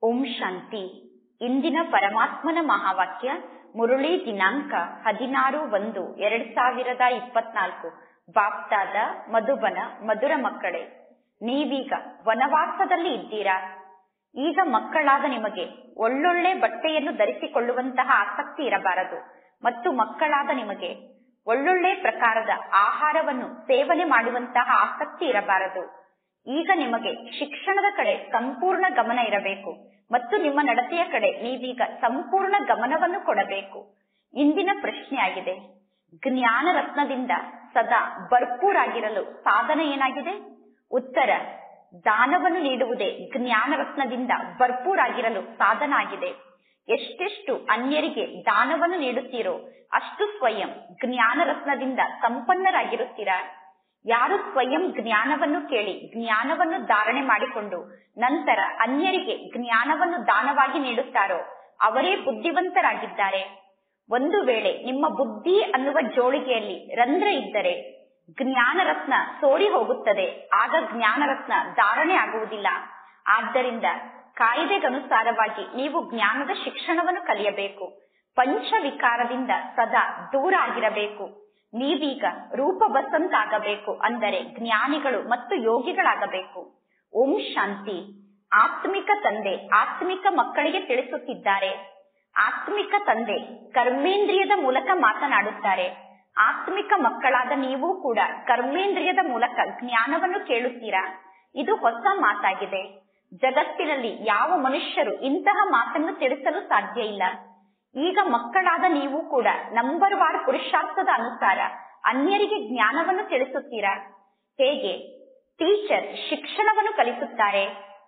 ಓಂ ಶಾಂತಿ ಇಂದಿನ ಪರಮಾತ್ಮನ ಮಹಾವಾಕ್ಯ ಮುರುಳಿ ದಿನಾಂಕ ಹದಿನಾರು ಒಂದು ಎರಡ್ ಸಾವಿರದ ಇಪ್ಪತ್ನಾಲ್ಕು ಬಾಪ್ತಾದ ಮಧುಬನ ಮಧುರ ಮಕ್ಕಳೇ ನೀವೀಗ ವನವಾಸದಲ್ಲಿ ಇದ್ದೀರಾ ಈಗ ಮಕ್ಕಳಾದ ನಿಮಗೆ ಒಳ್ಳೊಳ್ಳೆ ಬಟ್ಟೆಯನ್ನು ಧರಿಸಿಕೊಳ್ಳುವಂತಹ ಆಸಕ್ತಿ ಇರಬಾರದು ಮತ್ತು ಮಕ್ಕಳಾದ ನಿಮಗೆ ಒಳ್ಳೊಳ್ಳೆ ಪ್ರಕಾರದ ಆಹಾರವನ್ನು ಸೇವನೆ ಮಾಡುವಂತಹ ಆಸಕ್ತಿ ಇರಬಾರದು ಈಗ ನಿಮಗೆ ಶಿಕ್ಷಣದ ಕಡೆ ಸಂಪೂರ್ಣ ಗಮನ ಇರಬೇಕು ಮತ್ತು ನಿಮ್ಮ ನಡತೆಯ ಕಡೆ ನೀವೀಗ ಸಂಪೂರ್ಣ ಗಮನವನ್ನು ಕೊಡಬೇಕು ಇಂದಿನ ಪ್ರಶ್ನೆಯಾಗಿದೆ ಜ್ಞಾನ ರತ್ನದಿಂದ ಸದಾ ಭರ್ಪೂರಾಗಿರಲು ಸಾಧನ ಏನಾಗಿದೆ ಉತ್ತರ ದಾನವನ್ನು ನೀಡುವುದೇ ಜ್ಞಾನ ರತ್ನದಿಂದ ಭರ್ಪೂರಾಗಿರಲು ಸಾಧನ ಆಗಿದೆ ಎಷ್ಟೆಷ್ಟು ಅನ್ಯರಿಗೆ ದಾನವನ್ನು ನೀಡುತ್ತೀರೋ ಅಷ್ಟು ಸ್ವಯಂ ಜ್ಞಾನ ರತ್ನದಿಂದ ಸಂಪನ್ನರಾಗಿರುತ್ತೀರಾ ಯಾರು ಸ್ವಯಂ ಜ್ಞಾನವನ್ನು ಕೇಳಿ ಜ್ಞಾನವನ್ನು ಧಾರಣೆ ಮಾಡಿಕೊಂಡು ನಂತರ ಅನ್ಯರಿಗೆ ಜ್ಞಾನವನ್ನು ದಾನವಾಗಿ ನೀಡುತ್ತಾರೋ ಅವರೇ ಬುದ್ಧಿವಂತರಾಗಿದ್ದಾರೆ ಒಂದು ವೇಳೆ ನಿಮ್ಮ ಬುದ್ಧಿ ಅನ್ನುವ ಜೋಳಿಗೆಯಲ್ಲಿ ರಂಧ್ರ ಇದ್ದರೆ ಜ್ಞಾನ ರತ್ನ ಸೋರಿ ಹೋಗುತ್ತದೆ ಆಗ ಜ್ಞಾನ ರತ್ನ ಧಾರಣೆ ಆಗುವುದಿಲ್ಲ ಆದ್ದರಿಂದ ಕಾಯ್ದೆಗನುಸಾರವಾಗಿ ನೀವು ಜ್ಞಾನದ ಶಿಕ್ಷಣವನ್ನು ಕಲಿಯಬೇಕು ಪಂಚ ವಿಕಾರದಿಂದ ಸದಾ ದೂರ ಆಗಿರಬೇಕು ನೀವೀಗ ರೂಪ ಬಸಂತಾಗಬೇಕು ಅಂದರೆ ಜ್ಞಾನಿಗಳು ಮತ್ತು ಯೋಗಿಗಳಾಗಬೇಕು ಓಂ ಶಾಂತಿ ಆತ್ಮಿಕ ತಂದೆ ಆತ್ಮಿಕ ಮಕ್ಕಳಿಗೆ ತಿಳಿಸುತ್ತಿದ್ದಾರೆ ಆತ್ಮಿಕ ತಂದೆ ಕರ್ಮೇಂದ್ರಿಯದ ಮೂಲಕ ಮಾತನಾಡುತ್ತಾರೆ ಆತ್ಮಿಕ ಮಕ್ಕಳಾದ ನೀವು ಕೂಡ ಕರ್ಮೇಂದ್ರಿಯದ ಮೂಲಕ ಜ್ಞಾನವನ್ನು ಕೇಳುತ್ತೀರಾ ಇದು ಹೊಸ ಮಾತಾಗಿದೆ ಜಗತ್ತಿನಲ್ಲಿ ಯಾವ ಮನುಷ್ಯರು ಇಂತಹ ಮಾತನ್ನು ತಿಳಿಸಲು ಸಾಧ್ಯ ಇಲ್ಲ ಈಗ ಮಕ್ಕಳಾದ ನೀವು ಕೂಡ ನಂಬರ್ ವಾರ್ ಪುರುಷಾರ್ಥದ ಅನುಸಾರ ಅನ್ಯರಿಗೆ ಜ್ಞಾನವನ್ನು ತಿಳಿಸುತ್ತೀರಾ ಹೇಗೆ ಟೀಚರ್ ಶಿಕ್ಷಣವನ್ನು ಕಲಿಸುತ್ತಾರೆ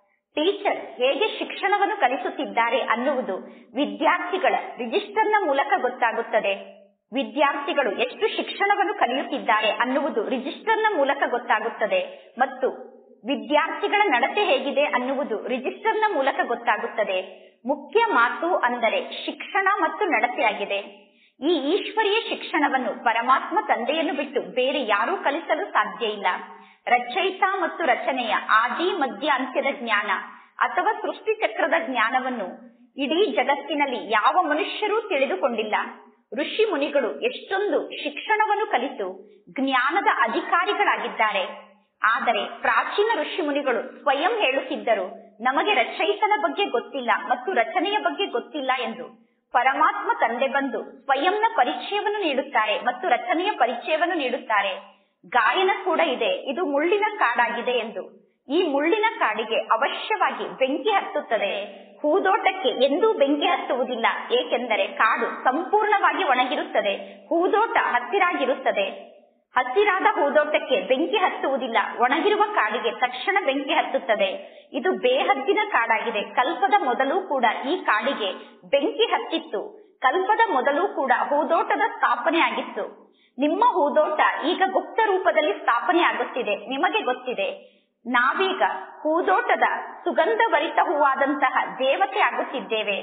ಟೀಚರ್ ಹೇಗೆ ಶಿಕ್ಷಣವನ್ನು ಕಲಿಸುತ್ತಿದ್ದಾರೆ ಅನ್ನುವುದು ವಿದ್ಯಾರ್ಥಿಗಳ ರಿಜಿಸ್ಟರ್ನ ಮೂಲಕ ಗೊತ್ತಾಗುತ್ತದೆ ವಿದ್ಯಾರ್ಥಿಗಳು ಎಷ್ಟು ಶಿಕ್ಷಣವನ್ನು ಕಲಿಯುತ್ತಿದ್ದಾರೆ ಅನ್ನುವುದು ರಿಜಿಸ್ಟರ್ನ ಮೂಲಕ ಗೊತ್ತಾಗುತ್ತದೆ ಮತ್ತು ವಿದ್ಯಾರ್ಥಿಗಳ ನಡತೆ ಹೇಗಿದೆ ಅನ್ನುವುದು ರಿಜಿಸ್ಟರ್ನ ಮೂಲಕ ಗೊತ್ತಾಗುತ್ತದೆ ಮುಖ್ಯ ಮಾತು ಅಂದರೆ ಶಿಕ್ಷಣ ಮತ್ತು ನಡತೆಯಾಗಿದೆ ಈ ಈಶ್ವರೀಯ ಶಿಕ್ಷಣವನ್ನು ಪರಮಾತ್ಮ ತಂದೆಯನ್ನು ಬಿಟ್ಟು ಬೇರೆ ಯಾರೂ ಕಲಿಸಲು ಸಾಧ್ಯ ಇಲ್ಲ ರಚಯಿತ ಮತ್ತು ರಚನೆಯ ಆದಿ ಮಧ್ಯ ಅಂತ್ಯದ ಜ್ಞಾನ ಅಥವಾ ಸೃಷ್ಟಿ ಚಕ್ರದ ಜ್ಞಾನವನ್ನು ಇಡೀ ಜಗತ್ತಿನಲ್ಲಿ ಯಾವ ಮನುಷ್ಯರೂ ತಿಳಿದುಕೊಂಡಿಲ್ಲ ಋಷಿ ಮುನಿಗಳು ಎಷ್ಟೊಂದು ಶಿಕ್ಷಣವನ್ನು ಕಲಿತು ಜ್ಞಾನದ ಅಧಿಕಾರಿಗಳಾಗಿದ್ದಾರೆ ಆದರೆ ಪ್ರಾಚೀನ ಋಷಿ ಮುನಿಗಳು ಸ್ವಯಂ ಹೇಳುತ್ತಿದ್ದರು ನಮಗೆ ರಚಯಿತನ ಬಗ್ಗೆ ಗೊತ್ತಿಲ್ಲ ಮತ್ತು ರಚನೆಯ ಬಗ್ಗೆ ಗೊತ್ತಿಲ್ಲ ಎಂದು ಪರಮಾತ್ಮ ತಂದೆ ಬಂದು ಸ್ವಯಂನ ಪರಿಚಯವನ್ನು ನೀಡುತ್ತಾರೆ ಮತ್ತು ರಚನೆಯ ಪರಿಚಯವನ್ನು ನೀಡುತ್ತಾರೆ ಗಾಯನ ಕೂಡ ಇದೆ ಇದು ಮುಳ್ಳಿನ ಕಾಡಾಗಿದೆ ಎಂದು ಈ ಮುಳ್ಳಿನ ಕಾಡಿಗೆ ಅವಶ್ಯವಾಗಿ ಬೆಂಕಿ ಹತ್ತುತ್ತದೆ ಹೂದೋಟಕ್ಕೆ ಎಂದೂ ಬೆಂಕಿ ಹತ್ತುವುದಿಲ್ಲ ಏಕೆಂದರೆ ಕಾಡು ಸಂಪೂರ್ಣವಾಗಿ ಒಣಗಿರುತ್ತದೆ ಹೂದೋಟ ಹತ್ತಿರಾಗಿರುತ್ತದೆ ಹಸಿರಾದ ಹೂದೋಟಕ್ಕೆ ಬೆಂಕಿ ಹತ್ತುವುದಿಲ್ಲ ಒಣಗಿರುವ ಕಾಡಿಗೆ ತಕ್ಷಣ ಬೆಂಕಿ ಹತ್ತುತ್ತದೆ ಇದು ಬೇಹದ್ದಿನ ಕಾಡಾಗಿದೆ ಕಲ್ಪದ ಮೊದಲು ಕೂಡ ಈ ಕಾಡಿಗೆ ಬೆಂಕಿ ಹತ್ತಿತ್ತು ಕಲ್ಪದ ಮೊದಲು ಕೂಡ ಹೂದೋಟದ ಸ್ಥಾಪನೆ ಆಗಿತ್ತು ನಿಮ್ಮ ಹೂದೋಟ ಈಗ ಗುಪ್ತ ರೂಪದಲ್ಲಿ ಸ್ಥಾಪನೆ ಆಗುತ್ತಿದೆ ನಿಮಗೆ ಗೊತ್ತಿದೆ ನಾವೀಗ ಹೂದೋಟದ ಸುಗಂಧಭರಿತ ಹೂವಾದಂತಹ ದೇವತೆ ಆಗುತ್ತಿದ್ದೇವೆ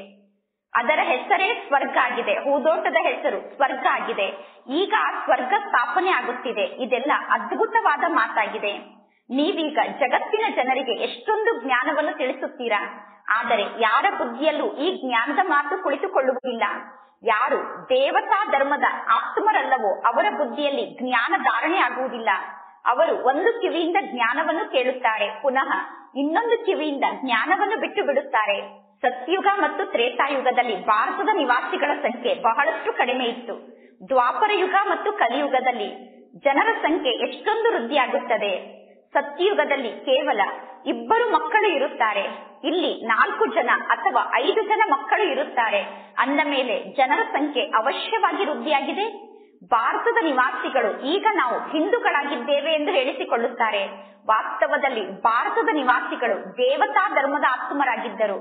ಅದರ ಹೆಸರೇ ಸ್ವರ್ಗ ಆಗಿದೆ ಹೂದೋಟದ ಹೆಸರು ಸ್ವರ್ಗ ಆಗಿದೆ ಈಗ ಆ ಸ್ವರ್ಗ ಸ್ಥಾಪನೆ ಆಗುತ್ತಿದೆ ಇದೆಲ್ಲ ಅದ್ಭುತವಾದ ಮಾತಾಗಿದೆ ನೀವೀಗ ಜಗತ್ತಿನ ಜನರಿಗೆ ಎಷ್ಟೊಂದು ಜ್ಞಾನವನ್ನು ತಿಳಿಸುತ್ತೀರಾ ಆದರೆ ಯಾರ ಬುದ್ಧಿಯಲ್ಲೂ ಈ ಜ್ಞಾನದ ಮಾತು ಕುಳಿತುಕೊಳ್ಳುವುದಿಲ್ಲ ಯಾರು ದೇವತಾ ಧರ್ಮದ ಆತ್ಮರಲ್ಲವೋ ಅವರ ಬುದ್ಧಿಯಲ್ಲಿ ಜ್ಞಾನ ಧಾರಣೆ ಆಗುವುದಿಲ್ಲ ಅವರು ಒಂದು ಕಿವಿಯಿಂದ ಜ್ಞಾನವನ್ನು ಕೇಳುತ್ತಾರೆ ಪುನಃ ಇನ್ನೊಂದು ಕಿವಿಯಿಂದ ಜ್ಞಾನವನ್ನು ಬಿಟ್ಟು ಬಿಡುತ್ತಾರೆ ಸತ್ಯುಗ ಮತ್ತು ತ್ರೇತಾಯುಗದಲ್ಲಿ ಭಾರತದ ನಿವಾಸಿಗಳ ಸಂಖ್ಯೆ ಬಹಳಷ್ಟು ಕಡಿಮೆ ಇತ್ತು ದ್ವಾಪರ ಯುಗ ಮತ್ತು ಕಲಿಯುಗದಲ್ಲಿ ಜನರ ಸಂಖ್ಯೆ ಎಷ್ಟೊಂದು ವೃದ್ಧಿಯಾಗುತ್ತದೆ ಸತ್ಯಯುಗದಲ್ಲಿ ಕೇವಲ ಇಬ್ಬರು ಮಕ್ಕಳು ಇರುತ್ತಾರೆ ಇಲ್ಲಿ ನಾಲ್ಕು ಜನ ಅಥವಾ ಐದು ಜನ ಮಕ್ಕಳು ಇರುತ್ತಾರೆ ಅಂದ ಮೇಲೆ ಜನರ ಸಂಖ್ಯೆ ಅವಶ್ಯವಾಗಿ ವೃದ್ಧಿಯಾಗಿದೆ ಭಾರತದ ನಿವಾಸಿಗಳು ಈಗ ನಾವು ಹಿಂದೂಗಳಾಗಿದ್ದೇವೆ ಎಂದು ಹೇಳಿಸಿಕೊಳ್ಳುತ್ತಾರೆ ವಾಸ್ತವದಲ್ಲಿ ಭಾರತದ ನಿವಾಸಿಗಳು ದೇವತಾ ಧರ್ಮದ ಆತ್ಮರಾಗಿದ್ದರು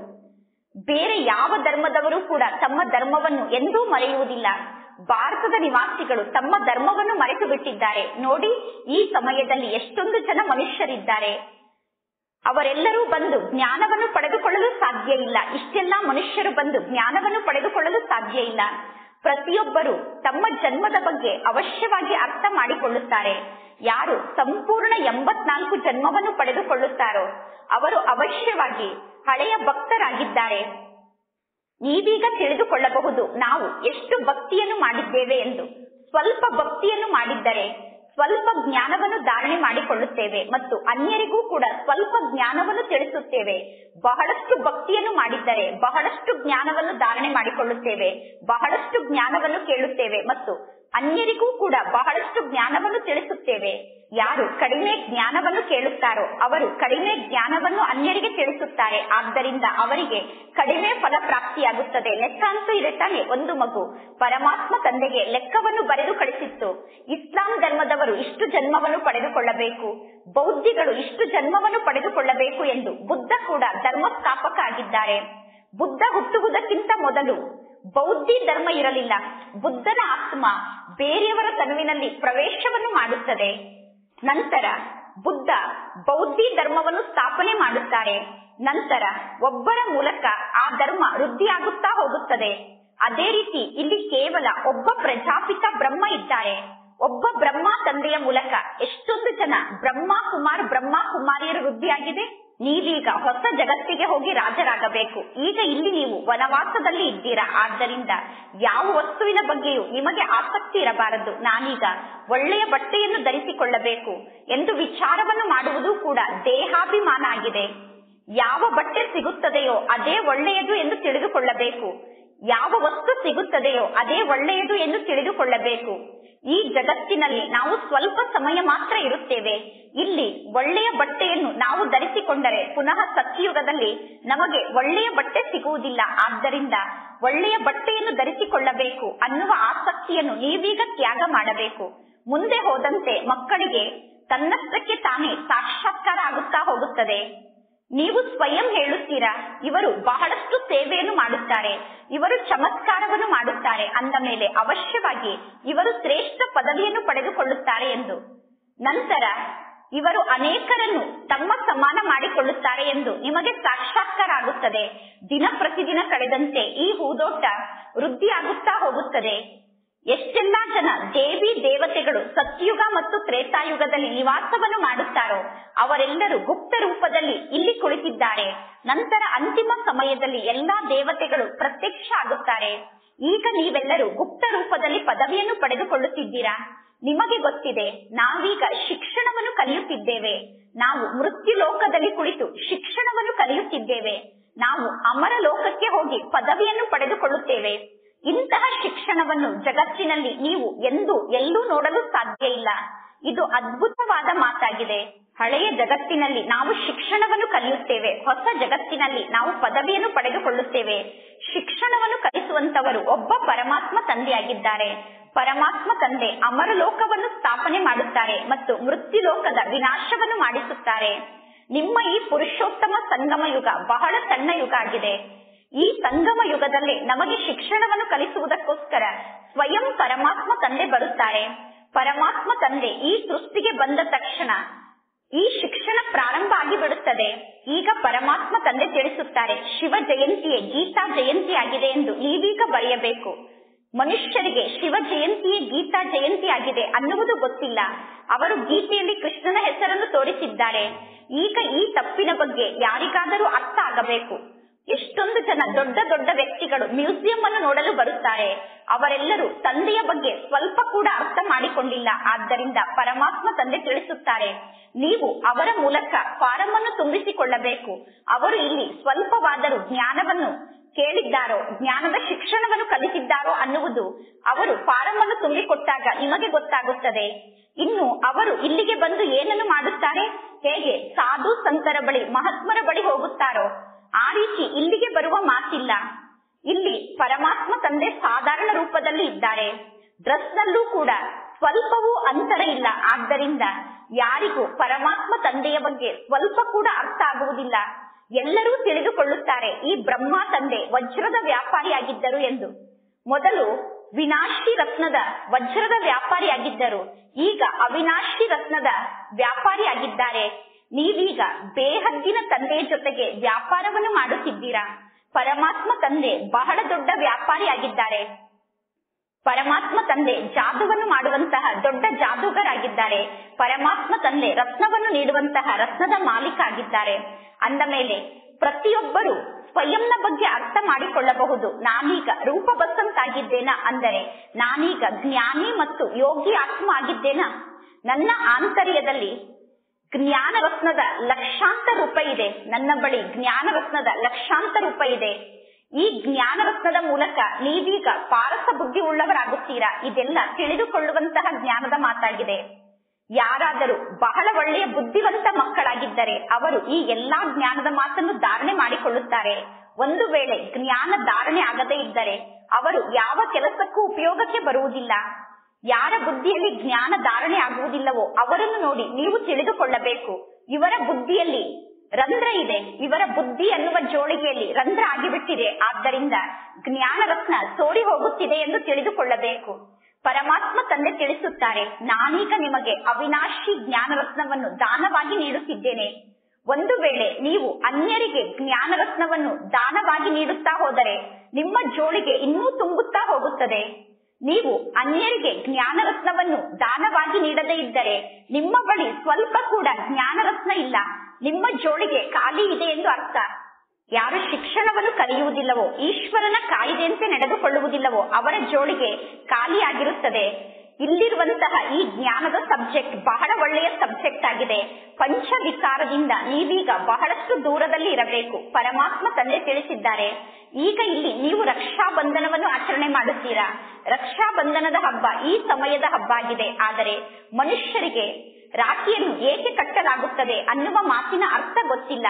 ಬೇರೆ ಯಾವ ಧರ್ಮದವರು ಕೂಡ ತಮ್ಮ ಧರ್ಮವನ್ನು ಎಂದೂ ಮರೆಯುವುದಿಲ್ಲ ಭಾರತದ ನಿವಾಸಿಗಳು ತಮ್ಮ ಧರ್ಮವನ್ನು ಮರೆತು ಬಿಟ್ಟಿದ್ದಾರೆ ನೋಡಿ ಈ ಸಮಯದಲ್ಲಿ ಎಷ್ಟೊಂದು ಜನ ಮನುಷ್ಯರಿದ್ದಾರೆ ಅವರೆಲ್ಲರೂ ಬಂದು ಜ್ಞಾನವನ್ನು ಪಡೆದುಕೊಳ್ಳಲು ಸಾಧ್ಯ ಇಲ್ಲ ಇಷ್ಟೆಲ್ಲಾ ಮನುಷ್ಯರು ಬಂದು ಜ್ಞಾನವನ್ನು ಪಡೆದುಕೊಳ್ಳಲು ಸಾಧ್ಯ ಇಲ್ಲ ಪ್ರತಿಯೊಬ್ಬರು ತಮ್ಮ ಜನ್ಮದ ಬಗ್ಗೆ ಅವಶ್ಯವಾಗಿ ಅರ್ಥ ಮಾಡಿಕೊಳ್ಳುತ್ತಾರೆ ಯಾರು ಸಂಪೂರ್ಣ ಎಂಬತ್ನಾಲ್ಕು ಜನ್ಮವನ್ನು ಪಡೆದುಕೊಳ್ಳುತ್ತಾರೋ ಅವರು ಅವಶ್ಯವಾಗಿ ಹಳೆಯ ಭಕ್ತರಾಗಿದ್ದಾರೆ ನೀವೀಗ ತಿಳಿದುಕೊಳ್ಳಬಹುದು ನಾವು ಎಷ್ಟು ಭಕ್ತಿಯನ್ನು ಮಾಡಿದ್ದೇವೆ ಎಂದು ಸ್ವಲ್ಪ ಭಕ್ತಿಯನ್ನು ಮಾಡಿದ್ದರೆ ಸ್ವಲ್ಪ ಜ್ಞಾನವನ್ನು ಧಾರಣೆ ಮಾಡಿಕೊಳ್ಳುತ್ತೇವೆ ಮತ್ತು ಅನ್ಯರಿಗೂ ಕೂಡ ಸ್ವಲ್ಪ ಜ್ಞಾನವನ್ನು ತಿಳಿಸುತ್ತೇವೆ ಬಹಳಷ್ಟು ಭಕ್ತಿಯನ್ನು ಮಾಡಿದ್ದರೆ ಬಹಳಷ್ಟು ಜ್ಞಾನವನ್ನು ಧಾರಣೆ ಮಾಡಿಕೊಳ್ಳುತ್ತೇವೆ ಬಹಳಷ್ಟು ಜ್ಞಾನವನ್ನು ಕೇಳುತ್ತೇವೆ ಮತ್ತು ಅನ್ಯರಿಗೂ ಕೂಡ ಬಹಳಷ್ಟು ಜ್ಞಾನವನ್ನು ತಿಳಿಸುತ್ತೇವೆ ಯಾರು ಕಡಿಮೆ ಜ್ಞಾನವನ್ನು ಕೇಳುತ್ತಾರೋ ಅವರು ಕಡಿಮೆ ಜ್ಞಾನವನ್ನು ಅನ್ಯರಿಗೆ ತಿಳಿಸುತ್ತಾರೆ ಆದ್ದರಿಂದ ಅವರಿಗೆ ಕಡಿಮೆ ಫಲ ಪ್ರಾಪ್ತಿಯಾಗುತ್ತದೆ ಲೆಕ್ಕ ಅಂತೂ ಇದೆ ತಾನೆ ಒಂದು ಮಗು ಪರಮಾತ್ಮ ತಂದೆಗೆ ಲೆಕ್ಕವನ್ನು ಬರೆದು ಕಳಿಸಿತ್ತು ಇಸ್ಲಾಂ ಧರ್ಮದವರು ಇಷ್ಟು ಜನ್ಮವನ್ನು ಪಡೆದುಕೊಳ್ಳಬೇಕು ಬೌದ್ಧಿಗಳು ಇಷ್ಟು ಜನ್ಮವನ್ನು ಪಡೆದುಕೊಳ್ಳಬೇಕು ಎಂದು ಬುದ್ಧ ಕೂಡ ಧರ್ಮಸ್ಥಾಪಕ ಆಗಿದ್ದಾರೆ ಬುದ್ಧ ಹುಟ್ಟುವುದಕ್ಕಿಂತ ಮೊದಲು ಬೌದ್ಧಿ ಧರ್ಮ ಇರಲಿಲ್ಲ ಬುದ್ಧನ ಆತ್ಮ ಬೇರೆಯವರ ತನುವಿನಲ್ಲಿ ಪ್ರವೇಶವನ್ನು ಮಾಡುತ್ತದೆ ನಂತರ ಬುದ್ಧ ಬೌದ್ಧಿ ಧರ್ಮವನ್ನು ಸ್ಥಾಪನೆ ಮಾಡುತ್ತಾರೆ ನಂತರ ಒಬ್ಬರ ಮೂಲಕ ಆ ಧರ್ಮ ವೃದ್ಧಿಯಾಗುತ್ತಾ ಹೋಗುತ್ತದೆ ಅದೇ ರೀತಿ ಇಲ್ಲಿ ಕೇವಲ ಒಬ್ಬ ಪ್ರಜಾಪಿತ ಬ್ರಹ್ಮ ಇದ್ದಾರೆ ಒಬ್ಬ ಬ್ರಹ್ಮ ತಂದೆಯ ಮೂಲಕ ಎಷ್ಟೊಂದು ಜನ ಬ್ರಹ್ಮ ಕುಮಾರ್ ಬ್ರಹ್ಮ ಕುಮಾರಿಯರು ವೃದ್ಧಿಯಾಗಿದೆ ನೀವೀಗ ಹೊಸ ಜಗತ್ತಿಗೆ ಹೋಗಿ ರಾಜರಾಗಬೇಕು ಈಗ ಇಲ್ಲಿ ನೀವು ವನವಾಸದಲ್ಲಿ ಇದ್ದೀರಾ ಆದ್ದರಿಂದ ಯಾವ ವಸ್ತುವಿನ ಬಗ್ಗೆಯೂ ನಿಮಗೆ ಆಸಕ್ತಿ ಇರಬಾರದು ನಾನೀಗ ಒಳ್ಳೆಯ ಬಟ್ಟೆಯನ್ನು ಧರಿಸಿಕೊಳ್ಳಬೇಕು ಎಂದು ವಿಚಾರವನ್ನು ಮಾಡುವುದು ಕೂಡ ದೇಹಾಭಿಮಾನ ಆಗಿದೆ ಯಾವ ಬಟ್ಟೆ ಸಿಗುತ್ತದೆಯೋ ಅದೇ ಒಳ್ಳೆಯದು ಎಂದು ತಿಳಿದುಕೊಳ್ಳಬೇಕು ಯಾವ ವಸ್ತು ಸಿಗುತ್ತದೆಯೋ ಅದೇ ಒಳ್ಳೆಯದು ಎಂದು ತಿಳಿದುಕೊಳ್ಳಬೇಕು ಈ ಜಗತ್ತಿನಲ್ಲಿ ನಾವು ಸ್ವಲ್ಪ ಸಮಯ ಮಾತ್ರ ಇರುತ್ತೇವೆ ಇಲ್ಲಿ ಒಳ್ಳೆಯ ಬಟ್ಟೆಯನ್ನು ನಾವು ಧರಿಸಿಕೊಂಡರೆ ಪುನಃ ಸತ್ಯಯುಗದಲ್ಲಿ ನಮಗೆ ಒಳ್ಳೆಯ ಬಟ್ಟೆ ಸಿಗುವುದಿಲ್ಲ ಆದ್ದರಿಂದ ಒಳ್ಳೆಯ ಬಟ್ಟೆಯನ್ನು ಧರಿಸಿಕೊಳ್ಳಬೇಕು ಅನ್ನುವ ಆಸಕ್ತಿಯನ್ನು ನೀವೀಗ ತ್ಯಾಗ ಮಾಡಬೇಕು ಮುಂದೆ ಹೋದಂತೆ ಮಕ್ಕಳಿಗೆ ತನ್ನಷ್ಟಕ್ಕೆ ತಾನೇ ಸಾಕ್ಷಾತ್ಕಾರ ಆಗುತ್ತಾ ಹೋಗುತ್ತದೆ ನೀವು ಸ್ವಯಂ ಹೇಳುತ್ತೀರಾ ಇವರು ಬಹಳಷ್ಟು ಸೇವೆಯನ್ನು ಮಾಡುತ್ತಾರೆ ಇವರು ಚಮತ್ಕಾರವನ್ನು ಮಾಡುತ್ತಾರೆ ಅಂದ ಮೇಲೆ ಅವಶ್ಯವಾಗಿ ಇವರು ಶ್ರೇಷ್ಠ ಪದವಿಯನ್ನು ಪಡೆದುಕೊಳ್ಳುತ್ತಾರೆ ಎಂದು ನಂತರ ಇವರು ಅನೇಕರನ್ನು ತಮ್ಮ ಸಮಾನ ಮಾಡಿಕೊಳ್ಳುತ್ತಾರೆ ಎಂದು ನಿಮಗೆ ಸಾಕ್ಷಾತ್ಕಾರ ಆಗುತ್ತದೆ ದಿನ ಪ್ರತಿದಿನ ಕಳೆದಂತೆ ಈ ಹೂದೋಟ ವೃದ್ಧಿಯಾಗುತ್ತಾ ಹೋಗುತ್ತದೆ ಎಷ್ಟೆಲ್ಲಾ ಜನ ದೇವಿ ದೇವತೆಗಳು ಸತ್ಯುಗ ಮತ್ತು ತ್ರೇತಾಯುಗದಲ್ಲಿ ನಿವಾಸವನ್ನು ಮಾಡುತ್ತಾರೋ ಅವರೆಲ್ಲರೂ ಗುಪ್ತ ರೂಪದಲ್ಲಿ ಇಲ್ಲಿ ಕುಳಿತಿದ್ದಾರೆ ನಂತರ ಅಂತಿಮ ಸಮಯದಲ್ಲಿ ಎಲ್ಲಾ ದೇವತೆಗಳು ಪ್ರತ್ಯಕ್ಷ ಆಗುತ್ತಾರೆ ಈಗ ನೀವೆಲ್ಲರೂ ಗುಪ್ತ ರೂಪದಲ್ಲಿ ಪದವಿಯನ್ನು ಪಡೆದುಕೊಳ್ಳುತ್ತಿದ್ದೀರಾ ನಿಮಗೆ ಗೊತ್ತಿದೆ ನಾವೀಗ ಶಿಕ್ಷಣವನ್ನು ಕಲಿಯುತ್ತಿದ್ದೇವೆ ನಾವು ಮೃತ್ಯು ಲೋಕದಲ್ಲಿ ಕುಳಿತು ಶಿಕ್ಷಣವನ್ನು ಕಲಿಯುತ್ತಿದ್ದೇವೆ ನಾವು ಅಮರ ಲೋಕಕ್ಕೆ ಹೋಗಿ ಪದವಿಯನ್ನು ಪಡೆದುಕೊಳ್ಳುತ್ತೇವೆ ಇಂತಹ ಶಿಕ್ಷಣವನ್ನು ಜಗತ್ತಿನಲ್ಲಿ ನೀವು ಎಂದು ಎಲ್ಲೂ ನೋಡಲು ಸಾಧ್ಯ ಇಲ್ಲ ಇದು ಅದ್ಭುತವಾದ ಮಾತಾಗಿದೆ ಹಳೆಯ ಜಗತ್ತಿನಲ್ಲಿ ನಾವು ಶಿಕ್ಷಣವನ್ನು ಕಲಿಯುತ್ತೇವೆ ಹೊಸ ಜಗತ್ತಿನಲ್ಲಿ ನಾವು ಪದವಿಯನ್ನು ಪಡೆದುಕೊಳ್ಳುತ್ತೇವೆ ಶಿಕ್ಷಣವನ್ನು ಕಲಿಸುವಂತವರು ಒಬ್ಬ ಪರಮಾತ್ಮ ತಂದೆಯಾಗಿದ್ದಾರೆ ಪರಮಾತ್ಮ ತಂದೆ ಅಮರ ಲೋಕವನ್ನು ಸ್ಥಾಪನೆ ಮಾಡುತ್ತಾರೆ ಮತ್ತು ಮೃತ್ಯು ಲೋಕದ ವಿನಾಶವನ್ನು ಮಾಡಿಸುತ್ತಾರೆ ನಿಮ್ಮ ಈ ಪುರುಷೋತ್ತಮ ಸಂಗಮ ಯುಗ ಬಹಳ ಸಣ್ಣ ಯುಗ ಆಗಿದೆ ಈ ಸಂಗಮ ಯುಗದಲ್ಲಿ ನಮಗೆ ಶಿಕ್ಷಣವನ್ನು ಕಲಿಸುವುದಕ್ಕೋಸ್ಕರ ಸ್ವಯಂ ಪರಮಾತ್ಮ ತಂದೆ ಬರುತ್ತಾರೆ ಪರಮಾತ್ಮ ತಂದೆ ಈ ಸೃಷ್ಟಿಗೆ ಬಂದ ತಕ್ಷಣ ಈ ಶಿಕ್ಷಣ ಪ್ರಾರಂಭ ಆಗಿಬಿಡುತ್ತದೆ ಈಗ ಪರಮಾತ್ಮ ತಂದೆ ತಿಳಿಸುತ್ತಾರೆ ಶಿವ ಜಯಂತಿಯೇ ಗೀತಾ ಜಯಂತಿ ಆಗಿದೆ ಎಂದು ನೀವೀಗ ಬರೆಯಬೇಕು ಮನುಷ್ಯರಿಗೆ ಶಿವ ಜಯಂತಿಯೇ ಗೀತಾ ಜಯಂತಿ ಆಗಿದೆ ಅನ್ನುವುದು ಗೊತ್ತಿಲ್ಲ ಅವರು ಗೀತೆಯಲ್ಲಿ ಕೃಷ್ಣನ ಹೆಸರನ್ನು ತೋರಿಸಿದ್ದಾರೆ ಈಗ ಈ ತಪ್ಪಿನ ಬಗ್ಗೆ ಯಾರಿಗಾದರೂ ಅರ್ಥ ಆಗಬೇಕು ಎಷ್ಟೊಂದು ಜನ ದೊಡ್ಡ ದೊಡ್ಡ ವ್ಯಕ್ತಿಗಳು ಮ್ಯೂಸಿಯಂ ಅನ್ನು ನೋಡಲು ಬರುತ್ತಾರೆ ಅವರೆಲ್ಲರೂ ತಂದೆಯ ಬಗ್ಗೆ ಸ್ವಲ್ಪ ಕೂಡ ಅರ್ಥ ಮಾಡಿಕೊಂಡಿಲ್ಲ ಆದ್ದರಿಂದ ಪರಮಾತ್ಮ ತಂದೆ ತಿಳಿಸುತ್ತಾರೆ ನೀವು ಅವರ ಮೂಲಕ ಫಾರಂ ಅನ್ನು ತುಂಬಿಸಿಕೊಳ್ಳಬೇಕು ಅವರು ಇಲ್ಲಿ ಸ್ವಲ್ಪವಾದರೂ ಜ್ಞಾನವನ್ನು ಕೇಳಿದ್ದಾರೋ ಜ್ಞಾನದ ಶಿಕ್ಷಣವನ್ನು ಕಲಿತಿದ್ದಾರೋ ಅನ್ನುವುದು ಅವರು ಫಾರಂ ಅನ್ನು ತುಂಬಿಕೊಟ್ಟಾಗ ನಿಮಗೆ ಗೊತ್ತಾಗುತ್ತದೆ ಇನ್ನು ಅವರು ಇಲ್ಲಿಗೆ ಬಂದು ಏನನ್ನು ಮಾಡುತ್ತಾರೆ ಹೇಗೆ ಸಾಧು ಸಂತರ ಬಳಿ ಮಹಾತ್ಮರ ಬಳಿ ಹೋಗುತ್ತಾರೋ ಆ ರೀತಿ ಇಲ್ಲಿಗೆ ಬರುವ ಮಾತಿಲ್ಲ ಇಲ್ಲಿ ಪರಮಾತ್ಮ ತಂದೆ ಸಾಧಾರಣ ರೂಪದಲ್ಲಿ ಇದ್ದಾರೆ ಡ್ರೆಸ್ ನಲ್ಲೂ ಕೂಡ ಸ್ವಲ್ಪವೂ ಅಂತರ ಇಲ್ಲ ಆದ್ದರಿಂದ ಯಾರಿಗೂ ಪರಮಾತ್ಮ ತಂದೆಯ ಬಗ್ಗೆ ಸ್ವಲ್ಪ ಕೂಡ ಅರ್ಥ ಆಗುವುದಿಲ್ಲ ಎಲ್ಲರೂ ತಿಳಿದುಕೊಳ್ಳುತ್ತಾರೆ ಈ ಬ್ರಹ್ಮ ತಂದೆ ವಜ್ರದ ವ್ಯಾಪಾರಿಯಾಗಿದ್ದರು ಎಂದು ಮೊದಲು ವಿನಾಶಿ ರತ್ನದ ವಜ್ರದ ವ್ಯಾಪಾರಿಯಾಗಿದ್ದರು ಈಗ ಅವಿನಾಶಿ ರತ್ನದ ವ್ಯಾಪಾರಿಯಾಗಿದ್ದಾರೆ ನೀವೀಗ ಬೇಹದ್ದಿನ ತಂದೆಯ ಜೊತೆಗೆ ವ್ಯಾಪಾರವನ್ನು ಮಾಡುತ್ತಿದ್ದೀರಾ ಪರಮಾತ್ಮ ತಂದೆ ಬಹಳ ದೊಡ್ಡ ವ್ಯಾಪಾರಿಯಾಗಿದ್ದಾರೆ ಪರಮಾತ್ಮ ತಂದೆ ಜಾದುವನ್ನು ಮಾಡುವಂತಹ ದೊಡ್ಡ ಜಾದೂಗರಾಗಿದ್ದಾರೆ ಪರಮಾತ್ಮ ತಂದೆ ರತ್ನವನ್ನು ನೀಡುವಂತಹ ರತ್ನದ ಮಾಲೀಕ ಆಗಿದ್ದಾರೆ ಅಂದ ಮೇಲೆ ಪ್ರತಿಯೊಬ್ಬರು ಸ್ವಯಂನ ಬಗ್ಗೆ ಅರ್ಥ ಮಾಡಿಕೊಳ್ಳಬಹುದು ನಾನೀಗ ರೂಪಬದ್ಧಂತಾಗಿದ್ದೇನಾ ಅಂದರೆ ನಾನೀಗ ಜ್ಞಾನಿ ಮತ್ತು ಯೋಗಿ ಆತ್ಮ ಆಗಿದ್ದೇನಾ ನನ್ನ ಆಂತರ್ಯದಲ್ಲಿ ಜ್ಞಾನ ರತ್ನದ ಲಕ್ಷಾಂತರ ರೂಪಾಯಿ ಇದೆ ನನ್ನ ಬಳಿ ಜ್ಞಾನ ರತ್ನದ ಲಕ್ಷಾಂತರ ರೂಪಾಯಿ ಇದೆ ಈ ಜ್ಞಾನ ರತ್ನದ ಮೂಲಕ ನೀವೀಗ ಪಾರಸ ಬುದ್ಧಿ ಉಳ್ಳವರಾಗುತ್ತೀರಾ ಇದೆಲ್ಲ ತಿಳಿದುಕೊಳ್ಳುವಂತಹ ಜ್ಞಾನದ ಮಾತಾಗಿದೆ ಯಾರಾದರೂ ಬಹಳ ಒಳ್ಳೆಯ ಬುದ್ಧಿವಂತ ಮಕ್ಕಳಾಗಿದ್ದರೆ ಅವರು ಈ ಎಲ್ಲಾ ಜ್ಞಾನದ ಮಾತನ್ನು ಧಾರಣೆ ಮಾಡಿಕೊಳ್ಳುತ್ತಾರೆ ಒಂದು ವೇಳೆ ಜ್ಞಾನ ಧಾರಣೆ ಆಗದೇ ಇದ್ದರೆ ಅವರು ಯಾವ ಕೆಲಸಕ್ಕೂ ಉಪಯೋಗಕ್ಕೆ ಬರುವುದಿಲ್ಲ ಯಾರ ಬುದ್ಧಿಯಲ್ಲಿ ಜ್ಞಾನ ಧಾರಣೆ ಆಗುವುದಿಲ್ಲವೋ ಅವರನ್ನು ನೋಡಿ ನೀವು ತಿಳಿದುಕೊಳ್ಳಬೇಕು ಇವರ ಬುದ್ಧಿಯಲ್ಲಿ ರಂಧ್ರ ಇದೆ ಇವರ ಬುದ್ಧಿ ಅನ್ನುವ ಜೋಳಿಗೆಯಲ್ಲಿ ರಂಧ್ರ ಆಗಿಬಿಟ್ಟಿದೆ ಆದ್ದರಿಂದ ಜ್ಞಾನ ರತ್ನ ಸೋರಿ ಹೋಗುತ್ತಿದೆ ಎಂದು ತಿಳಿದುಕೊಳ್ಳಬೇಕು ಪರಮಾತ್ಮ ತಂದೆ ತಿಳಿಸುತ್ತಾರೆ ನಾನೀಗ ನಿಮಗೆ ಅವಿನಾಶಿ ಜ್ಞಾನ ರತ್ನವನ್ನು ದಾನವಾಗಿ ನೀಡುತ್ತಿದ್ದೇನೆ ಒಂದು ವೇಳೆ ನೀವು ಅನ್ಯರಿಗೆ ಜ್ಞಾನ ರತ್ನವನ್ನು ದಾನವಾಗಿ ನೀಡುತ್ತಾ ಹೋದರೆ ನಿಮ್ಮ ಜೋಳಿಗೆ ಇನ್ನೂ ತುಂಬುತ್ತಾ ಹೋಗುತ್ತದೆ ನೀವು ಅನ್ಯರಿಗೆ ಜ್ಞಾನ ರತ್ನವನ್ನು ದಾನವಾಗಿ ನೀಡದೇ ಇದ್ದರೆ ನಿಮ್ಮ ಬಳಿ ಸ್ವಲ್ಪ ಕೂಡ ಜ್ಞಾನ ರತ್ನ ಇಲ್ಲ ನಿಮ್ಮ ಜೋಳಿಗೆ ಖಾಲಿ ಇದೆ ಎಂದು ಅರ್ಥ ಯಾರು ಶಿಕ್ಷಣವನ್ನು ಕಲಿಯುವುದಿಲ್ಲವೋ ಈಶ್ವರನ ಕಾಯಿದೆಯಂತೆ ನಡೆದುಕೊಳ್ಳುವುದಿಲ್ಲವೋ ಅವರ ಜೋಳಿಗೆ ಖಾಲಿಯಾಗಿರುತ್ತದೆ ಇಲ್ಲಿರುವಂತಹ ಈ ಜ್ಞಾನದ ಸಬ್ಜೆಕ್ಟ್ ಬಹಳ ಒಳ್ಳೆಯ ಸಬ್ಜೆಕ್ಟ್ ಆಗಿದೆ ಪಂಚ ವಿಕಾರದಿಂದ ನೀವೀಗ ಬಹಳಷ್ಟು ದೂರದಲ್ಲಿ ಇರಬೇಕು ಪರಮಾತ್ಮ ತಂದೆ ತಿಳಿಸಿದ್ದಾರೆ ಈಗ ಇಲ್ಲಿ ನೀವು ರಕ್ಷಾ ಬಂಧನವನ್ನು ಆಚರಣೆ ಮಾಡುತ್ತೀರಾ ರಕ್ಷಾ ಬಂಧನದ ಹಬ್ಬ ಈ ಸಮಯದ ಹಬ್ಬ ಆಗಿದೆ ಆದರೆ ಮನುಷ್ಯರಿಗೆ ರಾಖಿಯನ್ನು ಏಕೆ ಕಟ್ಟಲಾಗುತ್ತದೆ ಅನ್ನುವ ಮಾತಿನ ಅರ್ಥ ಗೊತ್ತಿಲ್ಲ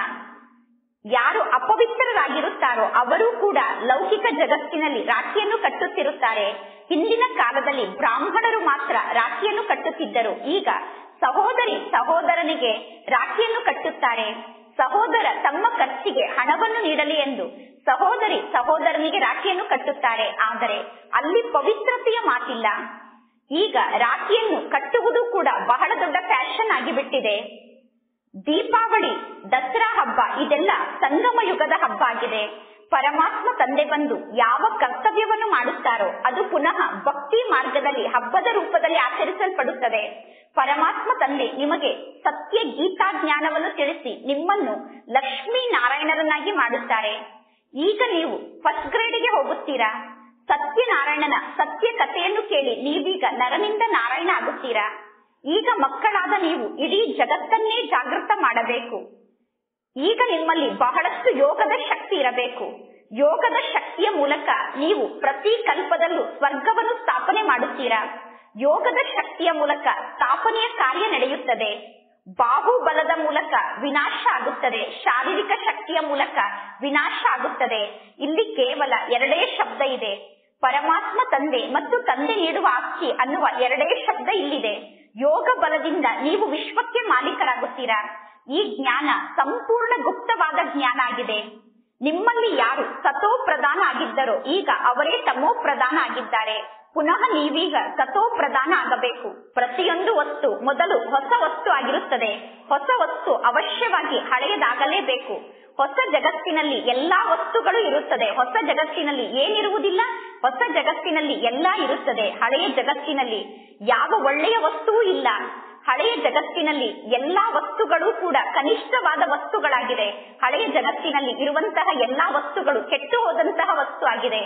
ಯಾರು ಅಪವಿತ್ರರಾಗಿರುತ್ತಾರೋ ಅವರೂ ಕೂಡ ಲೌಕಿಕ ಜಗತ್ತಿನಲ್ಲಿ ರಾಖಿಯನ್ನು ಕಟ್ಟುತ್ತಿರುತ್ತಾರೆ ಹಿಂದಿನ ಕಾಲದಲ್ಲಿ ಬ್ರಾಹ್ಮಣರು ಮಾತ್ರ ರಾಖಿಯನ್ನು ಕಟ್ಟುತ್ತಿದ್ದರು ಈಗ ಸಹೋದರಿ ಸಹೋದರನಿಗೆ ರಾಖಿಯನ್ನು ಕಟ್ಟುತ್ತಾರೆ ಸಹೋದರ ತಮ್ಮ ಖರ್ಚಿಗೆ ಹಣವನ್ನು ನೀಡಲಿ ಎಂದು ಸಹೋದರಿ ಸಹೋದರನಿಗೆ ರಾಖಿಯನ್ನು ಕಟ್ಟುತ್ತಾರೆ ಆದರೆ ಅಲ್ಲಿ ಪವಿತ್ರತೆಯ ಮಾತಿಲ್ಲ ಈಗ ರಾಖಿಯನ್ನು ಕಟ್ಟುವುದು ಕೂಡ ಬಹಳ ದೊಡ್ಡ ಫ್ಯಾಷನ್ ಆಗಿಬಿಟ್ಟಿದೆ ದೀಪಾವಳಿ ದಸರಾ ಹಬ್ಬ ಇದೆಲ್ಲ ಸಂಗಮ ಯುಗದ ಹಬ್ಬ ಆಗಿದೆ ಪರಮಾತ್ಮ ತಂದೆ ಬಂದು ಯಾವ ಕರ್ತವ್ಯವನ್ನು ಮಾಡುತ್ತಾರೋ ಅದು ಪುನಃ ಭಕ್ತಿ ಮಾರ್ಗದಲ್ಲಿ ಹಬ್ಬದ ರೂಪದಲ್ಲಿ ಆಚರಿಸಲ್ಪಡುತ್ತದೆ ಪರಮಾತ್ಮ ತಂದೆ ನಿಮಗೆ ಸತ್ಯ ಗೀತಾ ಜ್ಞಾನವನ್ನು ತಿಳಿಸಿ ನಿಮ್ಮನ್ನು ಲಕ್ಷ್ಮೀ ನಾರಾಯಣರನ್ನಾಗಿ ಮಾಡುತ್ತಾರೆ ಈಗ ನೀವು ಫಸ್ಟ್ ಗ್ರೇಡ್ಗೆ ಹೋಗುತ್ತೀರಾ ಸತ್ಯನಾರಾಯಣನ ಸತ್ಯ ಕಥೆಯನ್ನು ಕೇಳಿ ನೀವೀಗ ನರನಿಂದ ನಾರಾಯಣ ಆಗುತ್ತೀರಾ ಈಗ ಮಕ್ಕಳಾದ ನೀವು ಇಡೀ ಜಗತ್ತನ್ನೇ ಜಾಗೃತ ಮಾಡಬೇಕು ಈಗ ನಿಮ್ಮಲ್ಲಿ ಬಹಳಷ್ಟು ಯೋಗದ ಶಕ್ತಿ ಇರಬೇಕು ಯೋಗದ ಶಕ್ತಿಯ ಮೂಲಕ ನೀವು ಪ್ರತಿ ಕಲ್ಪದಲ್ಲೂ ಸ್ವರ್ಗವನ್ನು ಸ್ಥಾಪನೆ ಮಾಡುತ್ತೀರಾ ಯೋಗದ ಶಕ್ತಿಯ ಮೂಲಕ ಸ್ಥಾಪನೆಯ ಕಾರ್ಯ ನಡೆಯುತ್ತದೆ ಬಾಹುಬಲದ ಮೂಲಕ ವಿನಾಶ ಆಗುತ್ತದೆ ಶಾರೀರಿಕ ಶಕ್ತಿಯ ಮೂಲಕ ವಿನಾಶ ಆಗುತ್ತದೆ ಇಲ್ಲಿ ಕೇವಲ ಎರಡೇ ಶಬ್ದ ಇದೆ ಪರಮಾತ್ಮ ತಂದೆ ಮತ್ತು ತಂದೆ ನೀಡುವ ಆಸ್ತಿ ಅನ್ನುವ ಎರಡೇ ಶಬ್ದ ಇಲ್ಲಿದೆ ಯೋಗ ಬಲದಿಂದ ನೀವು ವಿಶ್ವಕ್ಕೆ ಮಾಲೀಕರಾಗುತ್ತೀರಾ ಈ ಜ್ಞಾನ ಸಂಪೂರ್ಣ ಗುಪ್ತವಾದ ಜ್ಞಾನ ಆಗಿದೆ ನಿಮ್ಮಲ್ಲಿ ಯಾರು ಸತೋ ಪ್ರಧಾನ ಆಗಿದ್ದರೋ ಈಗ ಅವರೇ ತಮೋ ಪ್ರಧಾನ ಆಗಿದ್ದಾರೆ ಪುನಃ ನೀವೀಗ ಸತೋ ಪ್ರಧಾನ ಆಗಬೇಕು ಪ್ರತಿಯೊಂದು ವಸ್ತು ಮೊದಲು ಹೊಸ ವಸ್ತು ಆಗಿರುತ್ತದೆ ಹೊಸ ವಸ್ತು ಅವಶ್ಯವಾಗಿ ಹಳೆಯದಾಗಲೇಬೇಕು ಹೊಸ ಜಗತ್ತಿನಲ್ಲಿ ಎಲ್ಲಾ ವಸ್ತುಗಳು ಇರುತ್ತದೆ ಹೊಸ ಜಗತ್ತಿನಲ್ಲಿ ಏನಿರುವುದಿಲ್ಲ ಹೊಸ ಜಗತ್ತಿನಲ್ಲಿ ಎಲ್ಲಾ ಇರುತ್ತದೆ ಹಳೆಯ ಜಗತ್ತಿನಲ್ಲಿ ಯಾವ ಒಳ್ಳೆಯ ವಸ್ತುವೂ ಇಲ್ಲ ಹಳೆಯ ಜಗತ್ತಿನಲ್ಲಿ ಎಲ್ಲಾ ವಸ್ತುಗಳು ಕೂಡ ಕನಿಷ್ಠವಾದ ವಸ್ತುಗಳಾಗಿದೆ ಹಳೆಯ ಜಗತ್ತಿನಲ್ಲಿ ಇರುವಂತಹ ಎಲ್ಲಾ ವಸ್ತುಗಳು ಕೆಟ್ಟು ಹೋದಂತಹ ವಸ್ತು ಆಗಿದೆ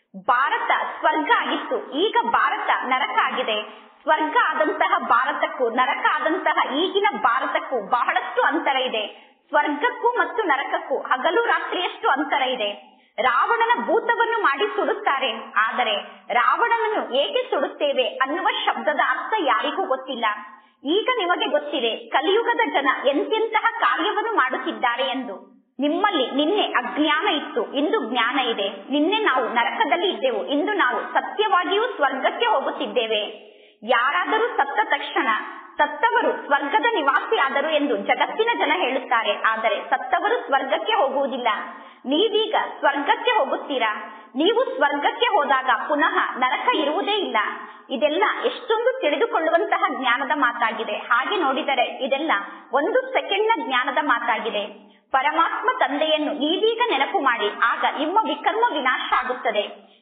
ಭಾರತ ಸ್ವರ್ಗ ಆಗಿತ್ತು ಈಗ ಭಾರತ ನರಕ ಆಗಿದೆ ಸ್ವರ್ಗ ಆದಂತಹ ಭಾರತಕ್ಕೂ ನರಕ ಆದಂತಹ ಈಗಿನ ಭಾರತಕ್ಕೂ ಬಹಳಷ್ಟು ಅಂತರ ಇದೆ ಸ್ವರ್ಗಕ್ಕೂ ಮತ್ತು ನರಕಕ್ಕೂ ಹಗಲು ರಾತ್ರಿಯಷ್ಟು ಅಂತರ ಇದೆ ರಾವಣನ ಭೂತವನ್ನು ಮಾಡಿ ಸುಡುತ್ತಾರೆ ಆದರೆ ರಾವಣನನ್ನು ಏಕೆ ಸುಡುತ್ತೇವೆ ಅನ್ನುವ ಶಬ್ದದ ಅರ್ಥ ಯಾರಿಗೂ ಗೊತ್ತಿಲ್ಲ ಈಗ ನಿಮಗೆ ಗೊತ್ತಿದೆ ಕಲಿಯುಗದ ಜನ ಎಂತೆಂತಹ ಕಾರ್ಯವನ್ನು ಮಾಡುತ್ತಿದ್ದಾರೆ ಎಂದು ನಿಮ್ಮಲ್ಲಿ ನಿನ್ನೆ ಅಜ್ಞಾನ ಇತ್ತು ಇಂದು ಜ್ಞಾನ ಇದೆ ನಿನ್ನೆ ನಾವು ನರಕದಲ್ಲಿ ಇದ್ದೆವು ಇಂದು ನಾವು ಸತ್ಯವಾಗಿಯೂ ಸ್ವರ್ಗಕ್ಕೆ ಹೋಗುತ್ತಿದ್ದೇವೆ ಯಾರಾದರೂ ಸತ್ತ ತಕ್ಷಣ ಸತ್ತವರು ಸ್ವರ್ಗದ ನಿವಾಸಿ ಆದರು ಎಂದು ಜಗತ್ತಿನ ಜನ ಹೇಳುತ್ತಾರೆ ಆದರೆ ಸತ್ತವರು ಸ್ವರ್ಗಕ್ಕೆ ಹೋಗುವುದಿಲ್ಲ ನೀವೀಗ ಸ್ವರ್ಗಕ್ಕೆ ಹೋಗುತ್ತೀರಾ ನೀವು ಸ್ವರ್ಗಕ್ಕೆ ಹೋದಾಗ ಪುನಃ ನರಕ ಇರುವುದೇ ಇಲ್ಲ ಇದೆಲ್ಲ ಎಷ್ಟೊಂದು ತಿಳಿದುಕೊಳ್ಳುವಂತಹ ಜ್ಞಾನದ ಮಾತಾಗಿದೆ ಹಾಗೆ ನೋಡಿದರೆ ಇದೆಲ್ಲ ಒಂದು ಸೆಕೆಂಡ್ನ ಜ್ಞಾನದ ಮಾತಾಗಿದೆ ಪರಮಾತ್ಮ ತಂದೆಯನ್ನು ನೀವೀಗ ನೆನಪು ಮಾಡಿ ಆಗ ನಿಮ್ಮ ವಿಕರ್ಮ ವಿನಾಶ ಆಗುತ್ತದೆ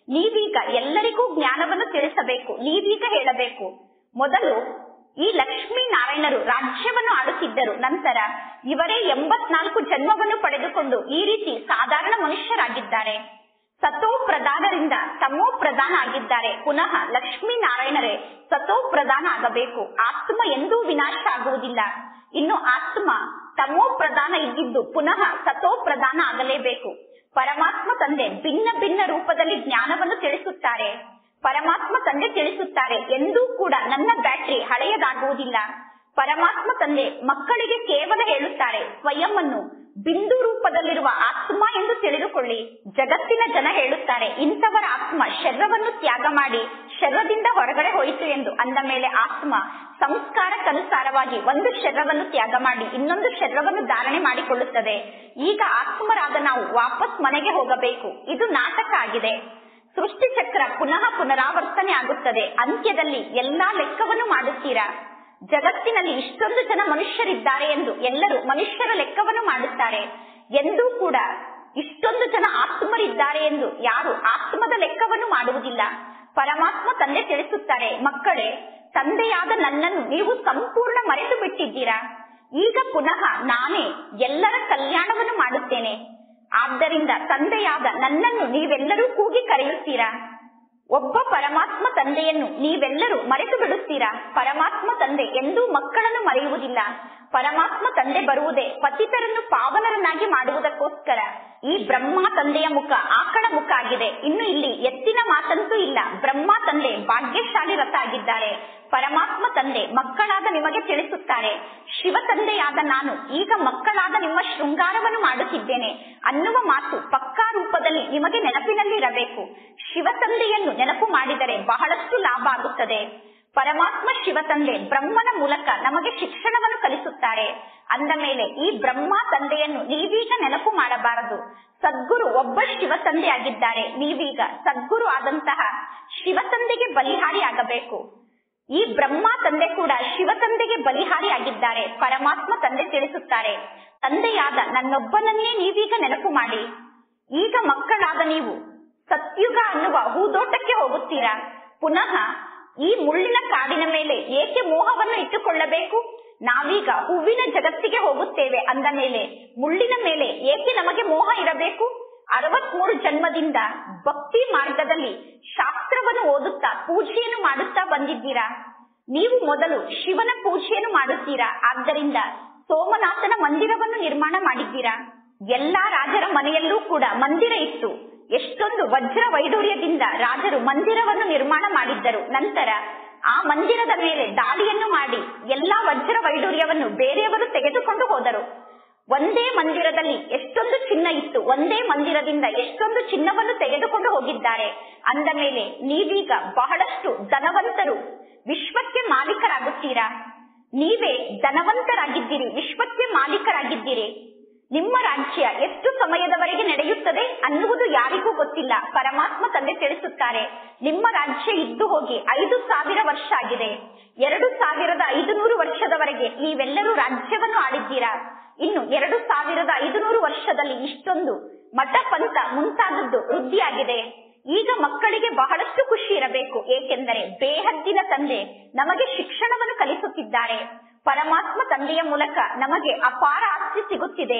ನೀವೀಗ ಎಲ್ಲರಿಗೂ ಜ್ಞಾನವನ್ನು ತಿಳಿಸಬೇಕು ನೀವೀಗ ಹೇಳಬೇಕು ಮೊದಲು ಈ ಲಕ್ಷ್ಮೀ ನಾರಾಯಣರು ರಾಜ್ಯವನ್ನು ಆಳುತ್ತಿದ್ದರು ನಂತರ ಇವರೇ ಎಂಬತ್ನಾಲ್ಕು ಜನ್ಮವನ್ನು ಪಡೆದುಕೊಂಡು ಈ ರೀತಿ ಸಾಧಾರಣ ಮನುಷ್ಯರಾಗಿದ್ದಾರೆ ಸತೋ ಪ್ರಧಾನರಿಂದ ತಮೋ ಪ್ರಧಾನ ಆಗಿದ್ದಾರೆ ಪುನಃ ಲಕ್ಷ್ಮೀ ನಾರಾಯಣರೇ ಸತೋ ಪ್ರಧಾನ ಆಗಬೇಕು ಆತ್ಮ ಎಂದೂ ವಿನಾಶ ಆಗುವುದಿಲ್ಲ ಇನ್ನು ಆತ್ಮ ತಮೋ ಪ್ರಧಾನ ಇದ್ದಿದ್ದು ಪುನಃ ಸತೋ ಪ್ರಧಾನ ಆಗಲೇಬೇಕು ಪರಮಾತ್ಮ ತಂದೆ ಭಿನ್ನ ಭಿನ್ನ ರೂಪದಲ್ಲಿ ಜ್ಞಾನವನ್ನು ತಿಳಿಸುತ್ತಾರೆ ಪರಮಾತ್ಮ ತಂದೆ ತಿಳಿಸುತ್ತಾರೆ ಎಂದೂ ಕೂಡ ನನ್ನ ಬ್ಯಾಟ್ರಿ ಹಳೆಯದಾಗುವುದಿಲ್ಲ ಪರಮಾತ್ಮ ತಂದೆ ಮಕ್ಕಳಿಗೆ ಕೇವಲ ಹೇಳುತ್ತಾರೆ ಸ್ವಯಂ ಅನ್ನು ಬಿಂದು ರೂಪದಲ್ಲಿರುವ ಆತ್ಮ ಎಂದು ತಿಳಿದುಕೊಳ್ಳಿ ಜಗತ್ತಿನ ಜನ ಹೇಳುತ್ತಾರೆ ಇಂಥವರ ಆತ್ಮ ಶರೀರವನ್ನು ತ್ಯಾಗ ಮಾಡಿ ಶರೀರದಿಂದ ಹೊರಗಡೆ ಹೋಯಿತು ಎಂದು ಅಂದ ಮೇಲೆ ಆತ್ಮ ಸಂಸ್ಕಾರಕ್ಕನುಸಾರವಾಗಿ ಒಂದು ಶರೀರವನ್ನು ತ್ಯಾಗ ಮಾಡಿ ಇನ್ನೊಂದು ಶರೀರವನ್ನು ಧಾರಣೆ ಮಾಡಿಕೊಳ್ಳುತ್ತದೆ ಈಗ ಆತ್ಮರಾದ ನಾವು ವಾಪಸ್ ಮನೆಗೆ ಹೋಗಬೇಕು ಇದು ನಾಟಕ ಆಗಿದೆ ಸೃಷ್ಟಿ ಚಕ್ರ ಪುನಃ ಪುನರಾವರ್ತನೆ ಆಗುತ್ತದೆ ಅಂತ್ಯದಲ್ಲಿ ಎಲ್ಲಾ ಲೆಕ್ಕವನ್ನು ಮಾಡುತ್ತೀರಾ ಜಗತ್ತಿನಲ್ಲಿ ಇಷ್ಟೊಂದು ಜನ ಮನುಷ್ಯರಿದ್ದಾರೆ ಎಂದು ಎಲ್ಲರೂ ಮನುಷ್ಯರ ಲೆಕ್ಕವನ್ನು ಮಾಡುತ್ತಾರೆ ಎಂದೂ ಕೂಡ ಇಷ್ಟೊಂದು ಜನ ಆತ್ಮರಿದ್ದಾರೆ ಎಂದು ಯಾರು ಆತ್ಮದ ಲೆಕ್ಕವನ್ನು ಮಾಡುವುದಿಲ್ಲ ಪರಮಾತ್ಮ ತಂದೆ ತಿಳಿಸುತ್ತಾರೆ ಮಕ್ಕಳೇ ತಂದೆಯಾದ ನನ್ನನ್ನು ನೀವು ಸಂಪೂರ್ಣ ಮರೆತು ಬಿಟ್ಟಿದ್ದೀರಾ ಈಗ ಪುನಃ ನಾನೇ ಎಲ್ಲರ ಕಲ್ಯಾಣವನ್ನು ಮಾಡುತ್ತೇನೆ ಆದ್ದರಿಂದ ತಂದೆಯಾದ ನನ್ನನ್ನು ನೀವೆಲ್ಲರೂ ಕೂಗಿ ಕರೆಯುತ್ತೀರಾ ಒಬ್ಬ ಪರಮಾತ್ಮ ತಂದೆಯನ್ನು ನೀವೆಲ್ಲರೂ ಮರೆತು ಬಿಡುತ್ತೀರಾ ಪರಮಾತ್ಮ ತಂದೆ ಎಂದೂ ಮಕ್ಕಳನ್ನು ಮರೆಯುವುದಿಲ್ಲ ಪರಮಾತ್ಮ ತಂದೆ ಬರುವುದೇ ಪತಿತರನ್ನು ಪಾವನರನ್ನಾಗಿ ಮಾಡುವುದಕ್ಕೋಸ್ಕರ ಈ ಬ್ರಹ್ಮ ತಂದೆಯ ಮುಖ ಆಕಳ ಮುಖ ಆಗಿದೆ ಇನ್ನು ಇಲ್ಲಿ ಎತ್ತಿನ ಮಾತಂತೂ ಇಲ್ಲ ಬ್ರಹ್ಮ ತಂದೆ ಭಾಗ್ಯಶಾಲಿ ರಥ ಆಗಿದ್ದಾರೆ ಪರಮಾತ್ಮ ತಂದೆ ಮಕ್ಕಳಾದ ನಿಮಗೆ ತಿಳಿಸುತ್ತಾರೆ ಶಿವ ತಂದೆಯಾದ ನಾನು ಈಗ ಮಕ್ಕಳಾದ ನಿಮ್ಮ ಶೃಂಗಾರವನ್ನು ಮಾಡುತ್ತಿದ್ದೇನೆ ಅನ್ನುವ ಮಾತು ಪಕ್ಕಾ ರೂಪದಲ್ಲಿ ನಿಮಗೆ ನೆನಪಿನಲ್ಲಿರಬೇಕು ಶಿವ ತಂದೆಯನ್ನು ನೆನಪು ಮಾಡಿದರೆ ಬಹಳಷ್ಟು ಲಾಭ ಆಗುತ್ತದೆ ಪರಮಾತ್ಮ ಶಿವ ತಂದೆ ಬ್ರಹ್ಮನ ಮೂಲಕ ನಮಗೆ ಶಿಕ್ಷಣವನ್ನು ಕಲಿಸುತ್ತಾರೆ ಅಂದ ಮೇಲೆ ಈ ಬ್ರಹ್ಮ ತಂದೆಯನ್ನು ನೀವೀಗ ನೆನಪು ಮಾಡಬಾರದು ಸದ್ಗುರು ಒಬ್ಬ ಶಿವ ತಂದೆ ಆಗಿದ್ದಾರೆ ನೀವೀಗ ಸದ್ಗುರು ಆದಂತಹ ಶಿವ ತಂದೆಗೆ ಬಲಿಹಾರಿ ಆಗಬೇಕು ಈ ಬ್ರಹ್ಮ ತಂದೆ ಕೂಡ ಶಿವ ತಂದೆಗೆ ಬಲಿಹಾರಿ ಆಗಿದ್ದಾರೆ ಪರಮಾತ್ಮ ತಂದೆ ತಿಳಿಸುತ್ತಾರೆ ತಂದೆಯಾದ ನನ್ನೊಬ್ಬನನ್ನೇ ನೀವೀಗ ನೆನಪು ಮಾಡಿ ಈಗ ಮಕ್ಕಳಾದ ನೀವು ಸತ್ಯುಗ ಅನ್ನುವ ಹೂದೋಟಕ್ಕೆ ಹೋಗುತ್ತೀರಾ ಪುನಃ ಈ ಮುಳ್ಳಿನ ಕಾಡಿನ ಮೇಲೆ ಏಕೆ ಮೋಹವನ್ನು ಇಟ್ಟುಕೊಳ್ಳಬೇಕು ನಾವೀಗ ಹೂವಿನ ಜಗತ್ತಿಗೆ ಹೋಗುತ್ತೇವೆ ಅಂದ ಮೇಲೆ ಮುಳ್ಳಿನ ಮೇಲೆ ಏಕೆ ನಮಗೆ ಮೋಹ ಇರಬೇಕು ಅರವತ್ಮೂರು ಜನ್ಮದಿಂದ ಭಕ್ತಿ ಮಾರ್ಗದಲ್ಲಿ ಶಾಸ್ತ್ರವನ್ನು ಓದುತ್ತಾ ಪೂಜೆಯನ್ನು ಮಾಡುತ್ತಾ ಬಂದಿದ್ದೀರಾ ನೀವು ಮೊದಲು ಶಿವನ ಪೂಜೆಯನ್ನು ಮಾಡುತ್ತೀರಾ ಆದ್ದರಿಂದ ಸೋಮನಾಥನ ಮಂದಿರವನ್ನು ನಿರ್ಮಾಣ ಮಾಡಿದ್ದೀರಾ ಎಲ್ಲಾ ರಾಜರ ಮನೆಯಲ್ಲೂ ಕೂಡ ಮಂದಿರ ಇತ್ತು ಎಷ್ಟೊಂದು ವಜ್ರ ವೈಡೂರ್ಯದಿಂದ ರಾಜರು ಮಂದಿರವನ್ನು ನಿರ್ಮಾಣ ಮಾಡಿದ್ದರು ನಂತರ ಆ ಮಂದಿರದ ಮೇಲೆ ದಾಳಿಯನ್ನು ಮಾಡಿ ಎಲ್ಲಾ ವಜ್ರ ವೈಡೂರ್ಯವನ್ನು ಬೇರೆಯವರು ತೆಗೆದುಕೊಂಡು ಹೋದರು ಒಂದೇ ಮಂದಿರದಲ್ಲಿ ಎಷ್ಟೊಂದು ಚಿನ್ನ ಇತ್ತು ಒಂದೇ ಮಂದಿರದಿಂದ ಎಷ್ಟೊಂದು ಚಿನ್ನವನ್ನು ತೆಗೆದುಕೊಂಡು ಹೋಗಿದ್ದಾರೆ ಅಂದ ಮೇಲೆ ನೀವೀಗ ಬಹಳಷ್ಟು ಧನವಂತರು ವಿಶ್ವಕ್ಕೆ ಮಾಲೀಕರಾಗುತ್ತೀರಾ ನೀವೇ ಧನವಂತರಾಗಿದ್ದೀರಿ ವಿಶ್ವಕ್ಕೆ ಮಾಲೀಕರಾಗಿದ್ದೀರಿ ನಿಮ್ಮ ರಾಜ್ಯ ಎಷ್ಟು ಸಮಯದವರೆಗೆ ನಡೆಯುತ್ತದೆ ಅನ್ನುವುದು ಯಾರಿಗೂ ಗೊತ್ತಿಲ್ಲ ಪರಮಾತ್ಮ ತಂದೆ ತಿಳಿಸುತ್ತಾರೆ ನಿಮ್ಮ ರಾಜ್ಯ ಇದ್ದು ಹೋಗಿ ಐದು ಸಾವಿರ ವರ್ಷ ಆಗಿದೆ ಎರಡು ಸಾವಿರದ ಐದುನೂರು ವರ್ಷದವರೆಗೆ ನೀವೆಲ್ಲರೂ ರಾಜ್ಯವನ್ನು ಆಳಿದ್ದೀರಾ ಇನ್ನು ಎರಡು ಸಾವಿರದ ಐದುನೂರು ವರ್ಷದಲ್ಲಿ ಇಷ್ಟೊಂದು ಮಠ ಪಂಥ ಮುಂತಾದದ್ದು ವೃದ್ಧಿಯಾಗಿದೆ ಈಗ ಮಕ್ಕಳಿಗೆ ಬಹಳಷ್ಟು ಖುಷಿ ಇರಬೇಕು ಏಕೆಂದರೆ ಬೇಹದ್ದಿನ ತಂದೆ ನಮಗೆ ಶಿಕ್ಷಣವನ್ನು ಕಲಿಸುತ್ತಿದ್ದಾರೆ ಪರಮಾತ್ಮ ತಂದೆಯ ಮೂಲಕ ನಮಗೆ ಅಪಾರ ಆಸ್ತಿ ಸಿಗುತ್ತಿದೆ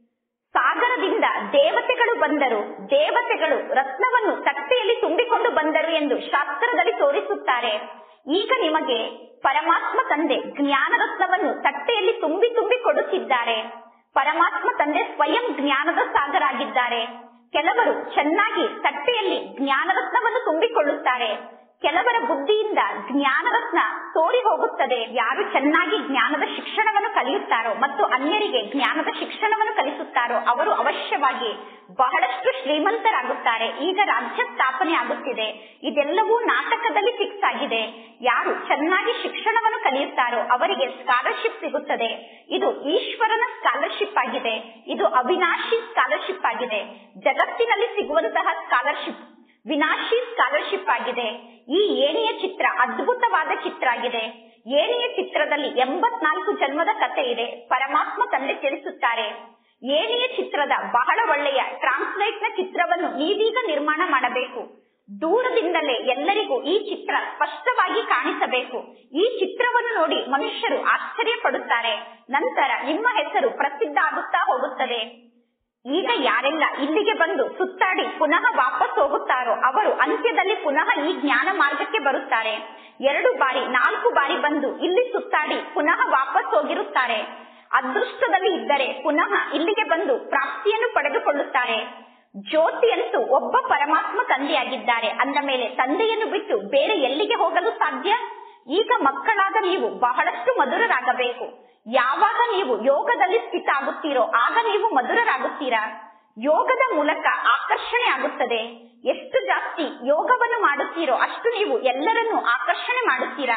ಸಾಗರದಿಂದ ದೇವತೆಗಳು ಬಂದರು ದೇವತೆಗಳು ರತ್ನವನ್ನು ತಟ್ಟೆಯಲ್ಲಿ ತುಂಬಿಕೊಂಡು ಬಂದರು ಎಂದು ಶಾಸ್ತ್ರದಲ್ಲಿ ತೋರಿಸುತ್ತಾರೆ ಈಗ ನಿಮಗೆ ಪರಮಾತ್ಮ ತಂದೆ ಜ್ಞಾನ ರತ್ನವನ್ನು ತಟ್ಟೆಯಲ್ಲಿ ತುಂಬಿ ತುಂಬಿ ಕೊಡುತ್ತಿದ್ದಾರೆ ಪರಮಾತ್ಮ ತಂದೆ ಸ್ವಯಂ ಜ್ಞಾನದ ಸಾಗರ ಆಗಿದ್ದಾರೆ ಕೆಲವರು ಚೆನ್ನಾಗಿ ತಟ್ಟೆಯಲ್ಲಿ ಜ್ಞಾನರತ್ನವನ್ನು ತುಂಬಿಕೊಳ್ಳುತ್ತಾರೆ ಕೆಲವರ ಬುದ್ಧಿಯಿಂದ ಜ್ಞಾನರತ್ನ ತೋರಿ ಹೋಗುತ್ತದೆ ಯಾರು ಚೆನ್ನಾಗಿ ಜ್ಞಾನದ ಶಿಕ್ಷಣವನ್ನು ಕಲಿಯುತ್ತಾರೋ ಮತ್ತು ಅನ್ಯರಿಗೆ ಜ್ಞಾನದ ಶಿಕ್ಷಣವನ್ನು ಕಲಿಸುತ್ತಾರೋ ಅವರು ಅವಶ್ಯವಾಗಿ ಬಹಳಷ್ಟು ಶ್ರೀಮಂತರಾಗುತ್ತಾರೆ ಈಗ ರಾಜ್ಯ ಸ್ಥಾಪನೆ ಆಗುತ್ತಿದೆ ಇದೆಲ್ಲವೂ ನಾಟಕದಲ್ಲಿ ಫಿಕ್ಸ್ ಆಗಿದೆ ಯಾರು ಚೆನ್ನಾಗಿ ಶಿಕ್ಷಣವನ್ನು ಕಲಿಯುತ್ತಾರೋ ಅವರಿಗೆ ಸ್ಕಾಲರ್ಶಿಪ್ ಸಿಗುತ್ತದೆ ಇದು ಈಶ್ವರನ ಸ್ಕಾಲರ್ಶಿಪ್ ಆಗಿದೆ ಇದು ಅವಿನಾಶಿ ಸ್ಕಾಲರ್ಶಿಪ್ ಆಗಿದೆ ಜಗತ್ತಿನಲ್ಲಿ ಸಿಗುವಂತಹ ಸ್ಕಾಲರ್ಶಿಪ್ ವಿನಾಶಿ ಸ್ಕಾಲರ್ಶಿಪ್ ಆಗಿದೆ ಈ ಏಣಿಯ ಚಿತ್ರ ಅದ್ಭುತವಾದ ಚಿತ್ರ ಆಗಿದೆ ಏಣಿಯ ಚಿತ್ರದಲ್ಲಿ ಎಂಬತ್ನಾಲ್ಕು ಜನ್ಮದ ಕಥೆ ಇದೆ ಪರಮಾತ್ಮ ತಂದೆ ತಿಳಿಸುತ್ತಾರೆ ಏಣಿಯ ಚಿತ್ರದ ಬಹಳ ಒಳ್ಳೆಯ ಟ್ರಾನ್ಸ್ಲೇಟ್ ನ ಚಿತ್ರವನ್ನು ನೀವೀಗ ನಿರ್ಮಾಣ ಮಾಡಬೇಕು ದೂರದಿಂದಲೇ ಎಲ್ಲರಿಗೂ ಈ ಚಿತ್ರ ಸ್ಪಷ್ಟವಾಗಿ ಕಾಣಿಸಬೇಕು ಈ ಚಿತ್ರವನ್ನು ನೋಡಿ ಮನುಷ್ಯರು ಆಶ್ಚರ್ಯ ಪಡುತ್ತಾರೆ ನಂತರ ನಿಮ್ಮ ಹೆಸರು ಪ್ರಸಿದ್ಧ ಆಗುತ್ತಾ ಹೋಗುತ್ತದೆ ಈಗ ಯಾರೆಲ್ಲ ಇಲ್ಲಿಗೆ ಬಂದು ಸುತ್ತಾಡಿ ಪುನಃ ವಾಪಸ್ ಹೋಗುತ್ತಾರೋ ಅವರು ಅಂತ್ಯದಲ್ಲಿ ಪುನಃ ಈ ಜ್ಞಾನ ಮಾರ್ಗಕ್ಕೆ ಬರುತ್ತಾರೆ ಎರಡು ಬಾರಿ ನಾಲ್ಕು ಬಾರಿ ಬಂದು ಇಲ್ಲಿ ಸುತ್ತಾಡಿ ಪುನಃ ವಾಪಸ್ ಹೋಗಿರುತ್ತಾರೆ ಅದೃಷ್ಟದಲ್ಲಿ ಇದ್ದರೆ ಪುನಃ ಇಲ್ಲಿಗೆ ಬಂದು ಪ್ರಾಪ್ತಿಯನ್ನು ಪಡೆದುಕೊಳ್ಳುತ್ತಾರೆ ಜ್ಯೋತಿಯಂತೂ ಒಬ್ಬ ಪರಮಾತ್ಮ ತಂದೆಯಾಗಿದ್ದಾರೆ ಅಂದ ಮೇಲೆ ತಂದೆಯನ್ನು ಬಿಟ್ಟು ಬೇರೆ ಎಲ್ಲಿಗೆ ಹೋಗಲು ಸಾಧ್ಯ ಈಗ ಮಕ್ಕಳಾದ ನೀವು ಬಹಳಷ್ಟು ಮಧುರರಾಗಬೇಕು ಯಾವಾಗ ನೀವು ಯೋಗದಲ್ಲಿ ಸ್ಥಿತ ಆಗುತ್ತೀರೋ ಆಗ ನೀವು ಮಧುರರಾಗುತ್ತೀರಾ ಯೋಗದ ಮೂಲಕ ಆಕರ್ಷಣೆ ಆಗುತ್ತದೆ ಎಷ್ಟು ಜಾಸ್ತಿ ಯೋಗವನ್ನು ಮಾಡುತ್ತೀರೋ ಅಷ್ಟು ನೀವು ಎಲ್ಲರನ್ನೂ ಆಕರ್ಷಣೆ ಮಾಡುತ್ತೀರಾ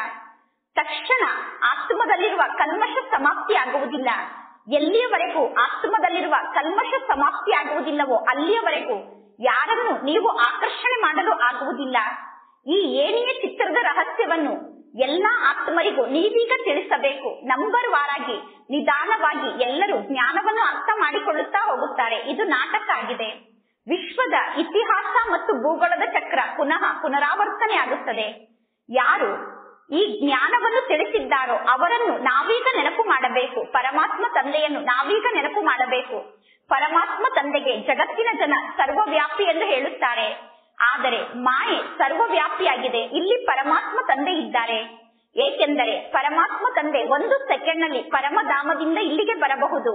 ತಕ್ಷಣ ಆತ್ಮದಲ್ಲಿರುವ ಕಲ್ಮಶ ಸಮಾಪ್ತಿ ಆಗುವುದಿಲ್ಲ ಎಲ್ಲಿಯವರೆಗೂ ಆತ್ಮದಲ್ಲಿರುವ ಕಲ್ಮಶ ಸಮಾಪ್ತಿ ಆಗುವುದಿಲ್ಲವೋ ಅಲ್ಲಿಯವರೆಗೂ ಯಾರನ್ನು ನೀವು ಆಕರ್ಷಣೆ ಮಾಡಲು ಆಗುವುದಿಲ್ಲ ಈ ಏಣಿಯ ಚಿತ್ರದ ರಹಸ್ಯವನ್ನು ಎಲ್ಲಾ ಆತ್ಮರಿಗೂ ನೀವೀಗ ತಿಳಿಸಬೇಕು ನಂಬರ್ ವಾರಾಗಿ ನಿಧಾನವಾಗಿ ಎಲ್ಲರೂ ಜ್ಞಾನವನ್ನು ಅರ್ಥ ಮಾಡಿಕೊಳ್ಳುತ್ತಾ ಹೋಗುತ್ತಾರೆ ಇದು ನಾಟಕ ಆಗಿದೆ ವಿಶ್ವದ ಇತಿಹಾಸ ಮತ್ತು ಭೂಗೋಳದ ಚಕ್ರ ಪುನಃ ಪುನರಾವರ್ತನೆ ಆಗುತ್ತದೆ ಯಾರು ಈ ಜ್ಞಾನವನ್ನು ತಿಳಿಸಿದ್ದಾರೋ ಅವರನ್ನು ನಾವೀಗ ನೆನಪು ಮಾಡಬೇಕು ಪರಮಾತ್ಮ ತಂದೆಯನ್ನು ನಾವೀಗ ನೆನಪು ಮಾಡಬೇಕು ಪರಮಾತ್ಮ ತಂದೆಗೆ ಜಗತ್ತಿನ ಜನ ಸರ್ವವ್ಯಾಪಿ ಎಂದು ಹೇಳುತ್ತಾರೆ ಆದರೆ ಮಾಯೆ ಸರ್ವವ್ಯಾಪಿಯಾಗಿದೆ ಇಲ್ಲಿ ಪರಮಾತ್ಮ ತಂದೆ ಇದ್ದಾರೆ ಏಕೆಂದರೆ ಪರಮಾತ್ಮ ತಂದೆ ಒಂದು ಸೆಕೆಂಡ್ ನಲ್ಲಿ ಪರಮಧಾಮದಿಂದ ಇಲ್ಲಿಗೆ ಬರಬಹುದು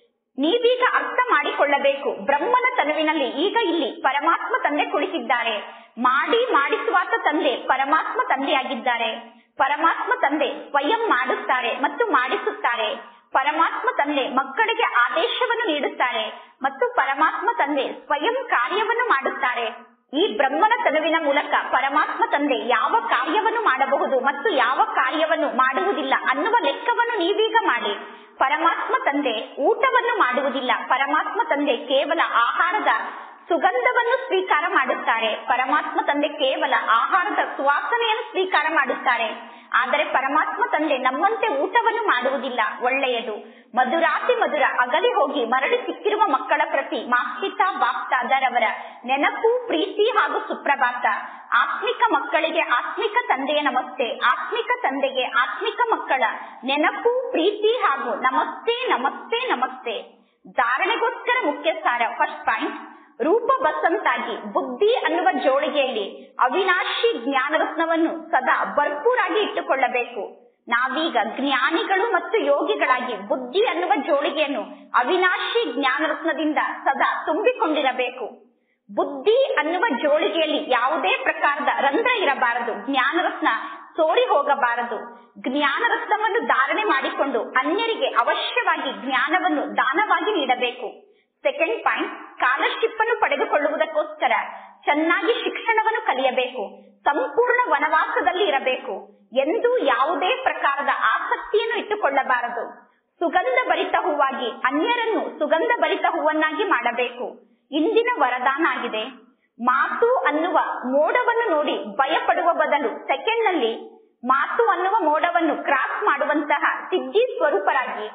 ನೀವೀಗ ಅರ್ಥ ಮಾಡಿಕೊಳ್ಳಬೇಕು ಬ್ರಹ್ಮನ ತನುವಿನಲ್ಲಿ ಈಗ ಇಲ್ಲಿ ಪರಮಾತ್ಮ ತಂದೆ ಕುಳಿತಿದ್ದಾರೆ ಮಾಡಿ ಮಾಡಿಸುವಾತ ತಂದೆ ಪರಮಾತ್ಮ ತಂದೆಯಾಗಿದ್ದಾರೆ ಪರಮಾತ್ಮ ತಂದೆ ಸ್ವಯಂ ಮಾಡುತ್ತಾರೆ ಮತ್ತು ಮಾಡಿಸುತ್ತಾರೆ ಪರಮಾತ್ಮ ತಂದೆ ಮಕ್ಕಳಿಗೆ ಆದೇಶವನ್ನು ನೀಡುತ್ತಾರೆ ಮತ್ತು ಪರಮಾತ್ಮ ತಂದೆ ಸ್ವಯಂ ಕಾರ್ಯವನ್ನು ಮಾಡುತ್ತಾರೆ ಈ ಬ್ರಹ್ಮನ ತನುವಿನ ಮೂಲಕ ಪರಮಾತ್ಮ ತಂದೆ ಯಾವ ಕಾರ್ಯವನ್ನು ಮಾಡಬಹುದು ಮತ್ತು ಯಾವ ಕಾರ್ಯವನ್ನು ಮಾಡುವುದಿಲ್ಲ ಅನ್ನುವ ಲೆಕ್ಕವನ್ನು ನೀವೀಗ ಮಾಡಿ ಪರಮಾತ್ಮ ತಂದೆ ಊಟವನ್ನು ಮಾಡುವುದಿಲ್ಲ ಪರಮಾತ್ಮ ತಂದೆ ಕೇವಲ ಆಹಾರದ ಸುಗಂಧವನ್ನು ಸ್ವೀಕಾರ ಮಾಡುತ್ತಾರೆ ಪರಮಾತ್ಮ ತಂದೆ ಕೇವಲ ಆಹಾರದ ಸುವಾಸನೆಯನ್ನು ಸ್ವೀಕಾರ ಮಾಡುತ್ತಾರೆ ಆದರೆ ಪರಮಾತ್ಮ ತಂದೆ ನಮ್ಮಂತೆ ಊಟವನ್ನು ಮಾಡುವುದಿಲ್ಲ ಒಳ್ಳೆಯದು ಮಧುರಾತಿ ಮಧುರ ಅಗಲಿ ಹೋಗಿ ಮರಳಿ ಸಿಕ್ಕಿರುವ ಮಕ್ಕಳ ಪ್ರತಿ ಮಾಸ್ತಿತಾ ಬಾಪ್ತಾದರವರ ನೆನಪು ಪ್ರೀತಿ ಹಾಗೂ ಸುಪ್ರಭಾತ ಆತ್ಮಿಕ ಮಕ್ಕಳಿಗೆ ಆತ್ಮಿಕ ತಂದೆಯ ನಮಸ್ತೆ ಆತ್ಮಿಕ ತಂದೆಗೆ ಆತ್ಮಿಕ ಮಕ್ಕಳ ನೆನಪು ಪ್ರೀತಿ ಹಾಗೂ ನಮಸ್ತೆ ನಮಸ್ತೆ ನಮಸ್ತೆ ಧಾರಣೆಗೋಸ್ಕರ ಮುಖ್ಯ ಸಾರ ಫಸ್ಟ್ ಪಾಯಿಂಟ್ ರೂಪ ಬಸಂತಾಗಿ ಬುದ್ಧಿ ಅನ್ನುವ ಜೋಳಿಗೆಯಲ್ಲಿ ಅವಿನಾಶಿ ಜ್ಞಾನರತ್ನವನ್ನು ಸದಾ ಭರ್ಪೂರಾಗಿ ಇಟ್ಟುಕೊಳ್ಳಬೇಕು ನಾವೀಗ ಜ್ಞಾನಿಗಳು ಮತ್ತು ಯೋಗಿಗಳಾಗಿ ಬುದ್ಧಿ ಅನ್ನುವ ಜೋಳಿಗೆಯನ್ನು ಅವಿನಾಶಿ ಜ್ಞಾನರತ್ನದಿಂದ ಸದಾ ತುಂಬಿಕೊಂಡಿರಬೇಕು ಬುದ್ಧಿ ಅನ್ನುವ ಜೋಳಿಗೆಯಲ್ಲಿ ಯಾವುದೇ ಪ್ರಕಾರದ ರಂಧ್ರ ಇರಬಾರದು ಜ್ಞಾನರತ್ನ ಸೋರಿ ಹೋಗಬಾರದು ಜ್ಞಾನರತ್ನವನ್ನು ಧಾರಣೆ ಮಾಡಿಕೊಂಡು ಅನ್ಯರಿಗೆ ಅವಶ್ಯವಾಗಿ ಜ್ಞಾನವನ್ನು ದಾನವಾಗಿ ನೀಡಬೇಕು ಸೆಕೆಂಡ್ ಪಾಯಿಂಟ್ ಸ್ಕಾಲರ್ಶಿಪ್ ಅನ್ನು ಪಡೆದುಕೊಳ್ಳುವುದಕ್ಕೋಸ್ಕರ ಚೆನ್ನಾಗಿ ಶಿಕ್ಷಣವನ್ನು ಕಲಿಯಬೇಕು ಸಂಪೂರ್ಣ ವನವಾಸದಲ್ಲಿ ಇರಬೇಕು ಎಂದು ಯಾವುದೇ ಪ್ರಕಾರದ ಆಸಕ್ತಿಯನ್ನು ಇಟ್ಟುಕೊಳ್ಳಬಾರದು ಸುಗಂಧ ಭರಿತ ಹೂವಾಗಿ ಅನ್ಯರನ್ನು ಸುಗಂಧ ಭರಿತ ಹೂವನ್ನಾಗಿ ಮಾಡಬೇಕು ಇಂದಿನ ವರದಾನ ಆಗಿದೆ ಮಾತು ಅನ್ನುವ ಮೋಡವನ್ನು ನೋಡಿ ಭಯಪಡುವ ಬದಲು ಸೆಕೆಂಡ್ ನಲ್ಲಿ ಮಾತು ಅನ್ನುವ ಮೋಡವನ್ನು ಕ್ರಾಸ್ ಮಾಡುವಂತಹ ಸಿದ್ಧಿ ಸ್ವರೂಪರಾಗಿ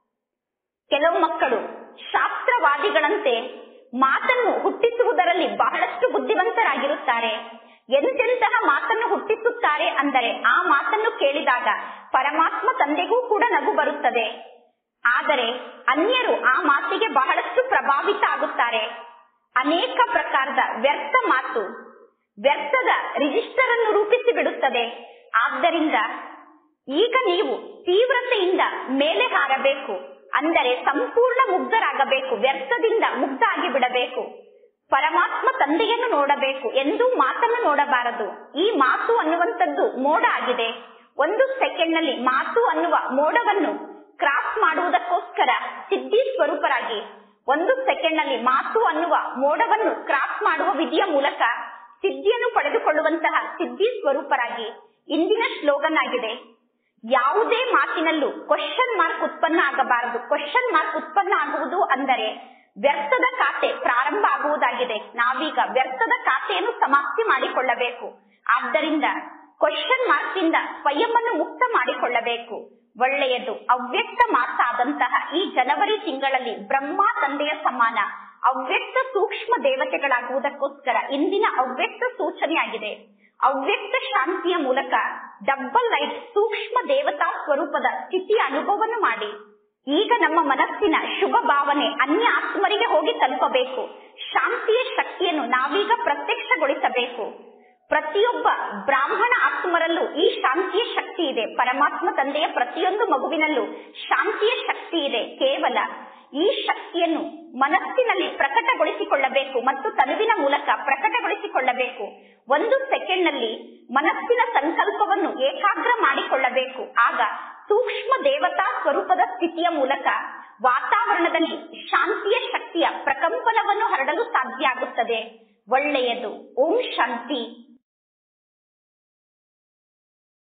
ಕೆಲವು ಮಕ್ಕಳು ಶಾಸ್ತ್ರವಾದಿಗಳಂತೆ ಮಾತನ್ನು ಹುಟ್ಟಿಸುವುದರಲ್ಲಿ ಬಹಳಷ್ಟು ಬುದ್ಧಿವಂತರಾಗಿರುತ್ತಾರೆ ಎಂತೆಂತಹ ಮಾತನ್ನು ಹುಟ್ಟಿಸುತ್ತಾರೆ ಅಂದರೆ ಆ ಮಾತನ್ನು ಕೇಳಿದಾಗ ಪರಮಾತ್ಮ ತಂದೆಗೂ ಕೂಡ ನಗು ಬರುತ್ತದೆ ಆದರೆ ಅನ್ಯರು ಆ ಮಾತಿಗೆ ಬಹಳಷ್ಟು ಪ್ರಭಾವಿತ ಆಗುತ್ತಾರೆ ಅನೇಕ ಪ್ರಕಾರದ ವ್ಯರ್ಥ ಮಾತು ವ್ಯರ್ಥದ ರಿಜಿಸ್ಟರ್ ಅನ್ನು ರೂಪಿಸಿ ಬಿಡುತ್ತದೆ ಆದ್ದರಿಂದ ಈಗ ನೀವು ತೀವ್ರತೆಯಿಂದ ಮೇಲೆ ಹಾರಬೇಕು ಅಂದರೆ ಸಂಪೂರ್ಣ ಮುಗ್ಧರಾಗಬೇಕು ವ್ಯರ್ಥದಿಂದ ಮುಗ್ಧ ಆಗಿ ಬಿಡಬೇಕು ಪರಮಾತ್ಮ ತಂದೆಯನ್ನು ನೋಡಬೇಕು ಎಂದು ಮಾತನ್ನು ನೋಡಬಾರದು ಈ ಮಾತು ಅನ್ನುವಂಥದ್ದು ಮೋಡ ಆಗಿದೆ ಒಂದು ಸೆಕೆಂಡ್ ನಲ್ಲಿ ಮಾತು ಅನ್ನುವ ಮೋಡವನ್ನು ಕ್ರಾಸ್ ಮಾಡುವುದಕ್ಕೋಸ್ಕರ ಸಿದ್ಧಿ ಸ್ವರೂಪರಾಗಿ ಒಂದು ಸೆಕೆಂಡ್ ನಲ್ಲಿ ಮಾತು ಅನ್ನುವ ಮೋಡವನ್ನು ಕ್ರಾಸ್ ಮಾಡುವ ವಿಧಿಯ ಮೂಲಕ ಸಿದ್ಧಿಯನ್ನು ಪಡೆದುಕೊಳ್ಳುವಂತಹ ಸಿದ್ಧಿ ಸ್ವರೂಪರಾಗಿ ಇಂದಿನ ಸ್ಲೋಗನ್ ಆಗಿದೆ ಯಾವುದೇ ಮಾತಿನಲ್ಲೂ ಕ್ವಶನ್ ಮಾರ್ಕ್ ಉತ್ಪನ್ನ ಆಗಬಾರದು ಕ್ವಶನ್ ಮಾರ್ಕ್ ಉತ್ಪನ್ನ ಆಗುವುದು ಅಂದರೆ ವ್ಯರ್ಥದ ಖಾತೆ ಪ್ರಾರಂಭ ಆಗುವುದಾಗಿದೆ ನಾವೀಗ ವ್ಯರ್ಥದ ಖಾತೆಯನ್ನು ಸಮಾಪ್ತಿ ಮಾಡಿಕೊಳ್ಳಬೇಕು ಆದ್ದರಿಂದ ಕ್ವಶನ್ ಮಾರ್ಕ್ ಇಂದ ಸ್ವಯಂವನ್ನು ಮುಕ್ತ ಮಾಡಿಕೊಳ್ಳಬೇಕು ಒಳ್ಳೆಯದು ಅವ್ಯಕ್ತ ಮಾಸಾದಂತಹ ಈ ಜನವರಿ ತಿಂಗಳಲ್ಲಿ ಬ್ರಹ್ಮ ತಂದೆಯ ಸಮಾನ ಅವ್ಯಕ್ತ ಸೂಕ್ಷ್ಮ ದೇವತೆಗಳಾಗುವುದಕ್ಕೋಸ್ಕರ ಇಂದಿನ ಅವ್ಯಕ್ತ ಸೂಚನೆಯಾಗಿದೆ ಅವ್ಯಕ್ತ ಶಾಂತಿಯ ಮೂಲಕ ಡಬ್ಬಲ್ ಲೈಟ್ ಸೂಕ್ಷ್ಮ ದೇವತಾ ಸ್ವರೂಪದ ಸ್ಥಿತಿಯ ಅನುಭವವನ್ನು ಮಾಡಿ ಈಗ ನಮ್ಮ ಮನಸ್ಸಿನ ಶುಭ ಭಾವನೆ ಅನ್ಯ ಆತ್ಮರಿಗೆ ಹೋಗಿ ತಲುಪಬೇಕು ಶಾಂತಿಯ ಶಕ್ತಿಯನ್ನು ನಾವೀಗ ಪ್ರತ್ಯಕ್ಷಗೊಳಿಸಬೇಕು ಪ್ರತಿಯೊಬ್ಬ ಬ್ರಾಹ್ಮಣ ಆತ್ಮರಲ್ಲೂ ಈ ಶಾಂತಿಯ ಶಕ್ತಿ ಇದೆ ಪರಮಾತ್ಮ ತಂದೆಯ ಪ್ರತಿಯೊಂದು ಮಗುವಿನಲ್ಲೂ ಶಾಂತಿಯ ಶಕ್ತಿ ಇದೆ ಕೇವಲ ಈ ಶಕ್ತಿಯನ್ನು ಮನಸ್ಸಿನಲ್ಲಿ ಪ್ರಕಟಗೊಳಿಸಿಕೊಳ್ಳಬೇಕು ಮತ್ತು ತನುವಿನ ಮೂಲಕ ಪ್ರಕಟಗೊಳಿಸಿಕೊಳ್ಳಬೇಕು ಒಂದು ಸೆಕೆಂಡ್ ನಲ್ಲಿ ಮನಸ್ಸಿನ ಸಂಕಲ್ಪವನ್ನು ಏಕಾಗ್ರ ಮಾಡಿಕೊಳ್ಳಬೇಕು ಆಗ ಸೂಕ್ಷ್ಮ ದೇವತಾ ಸ್ವರೂಪದ ಸ್ಥಿತಿಯ ಮೂಲಕ ವಾತಾವರಣದಲ್ಲಿ ಶಾಂತಿಯ ಶಕ್ತಿಯ ಪ್ರಕಂಪನವನ್ನು ಹರಡಲು ಸಾಧ್ಯ ಆಗುತ್ತದೆ ಒಳ್ಳೆಯದು ಓಂ ಶಾಂತಿ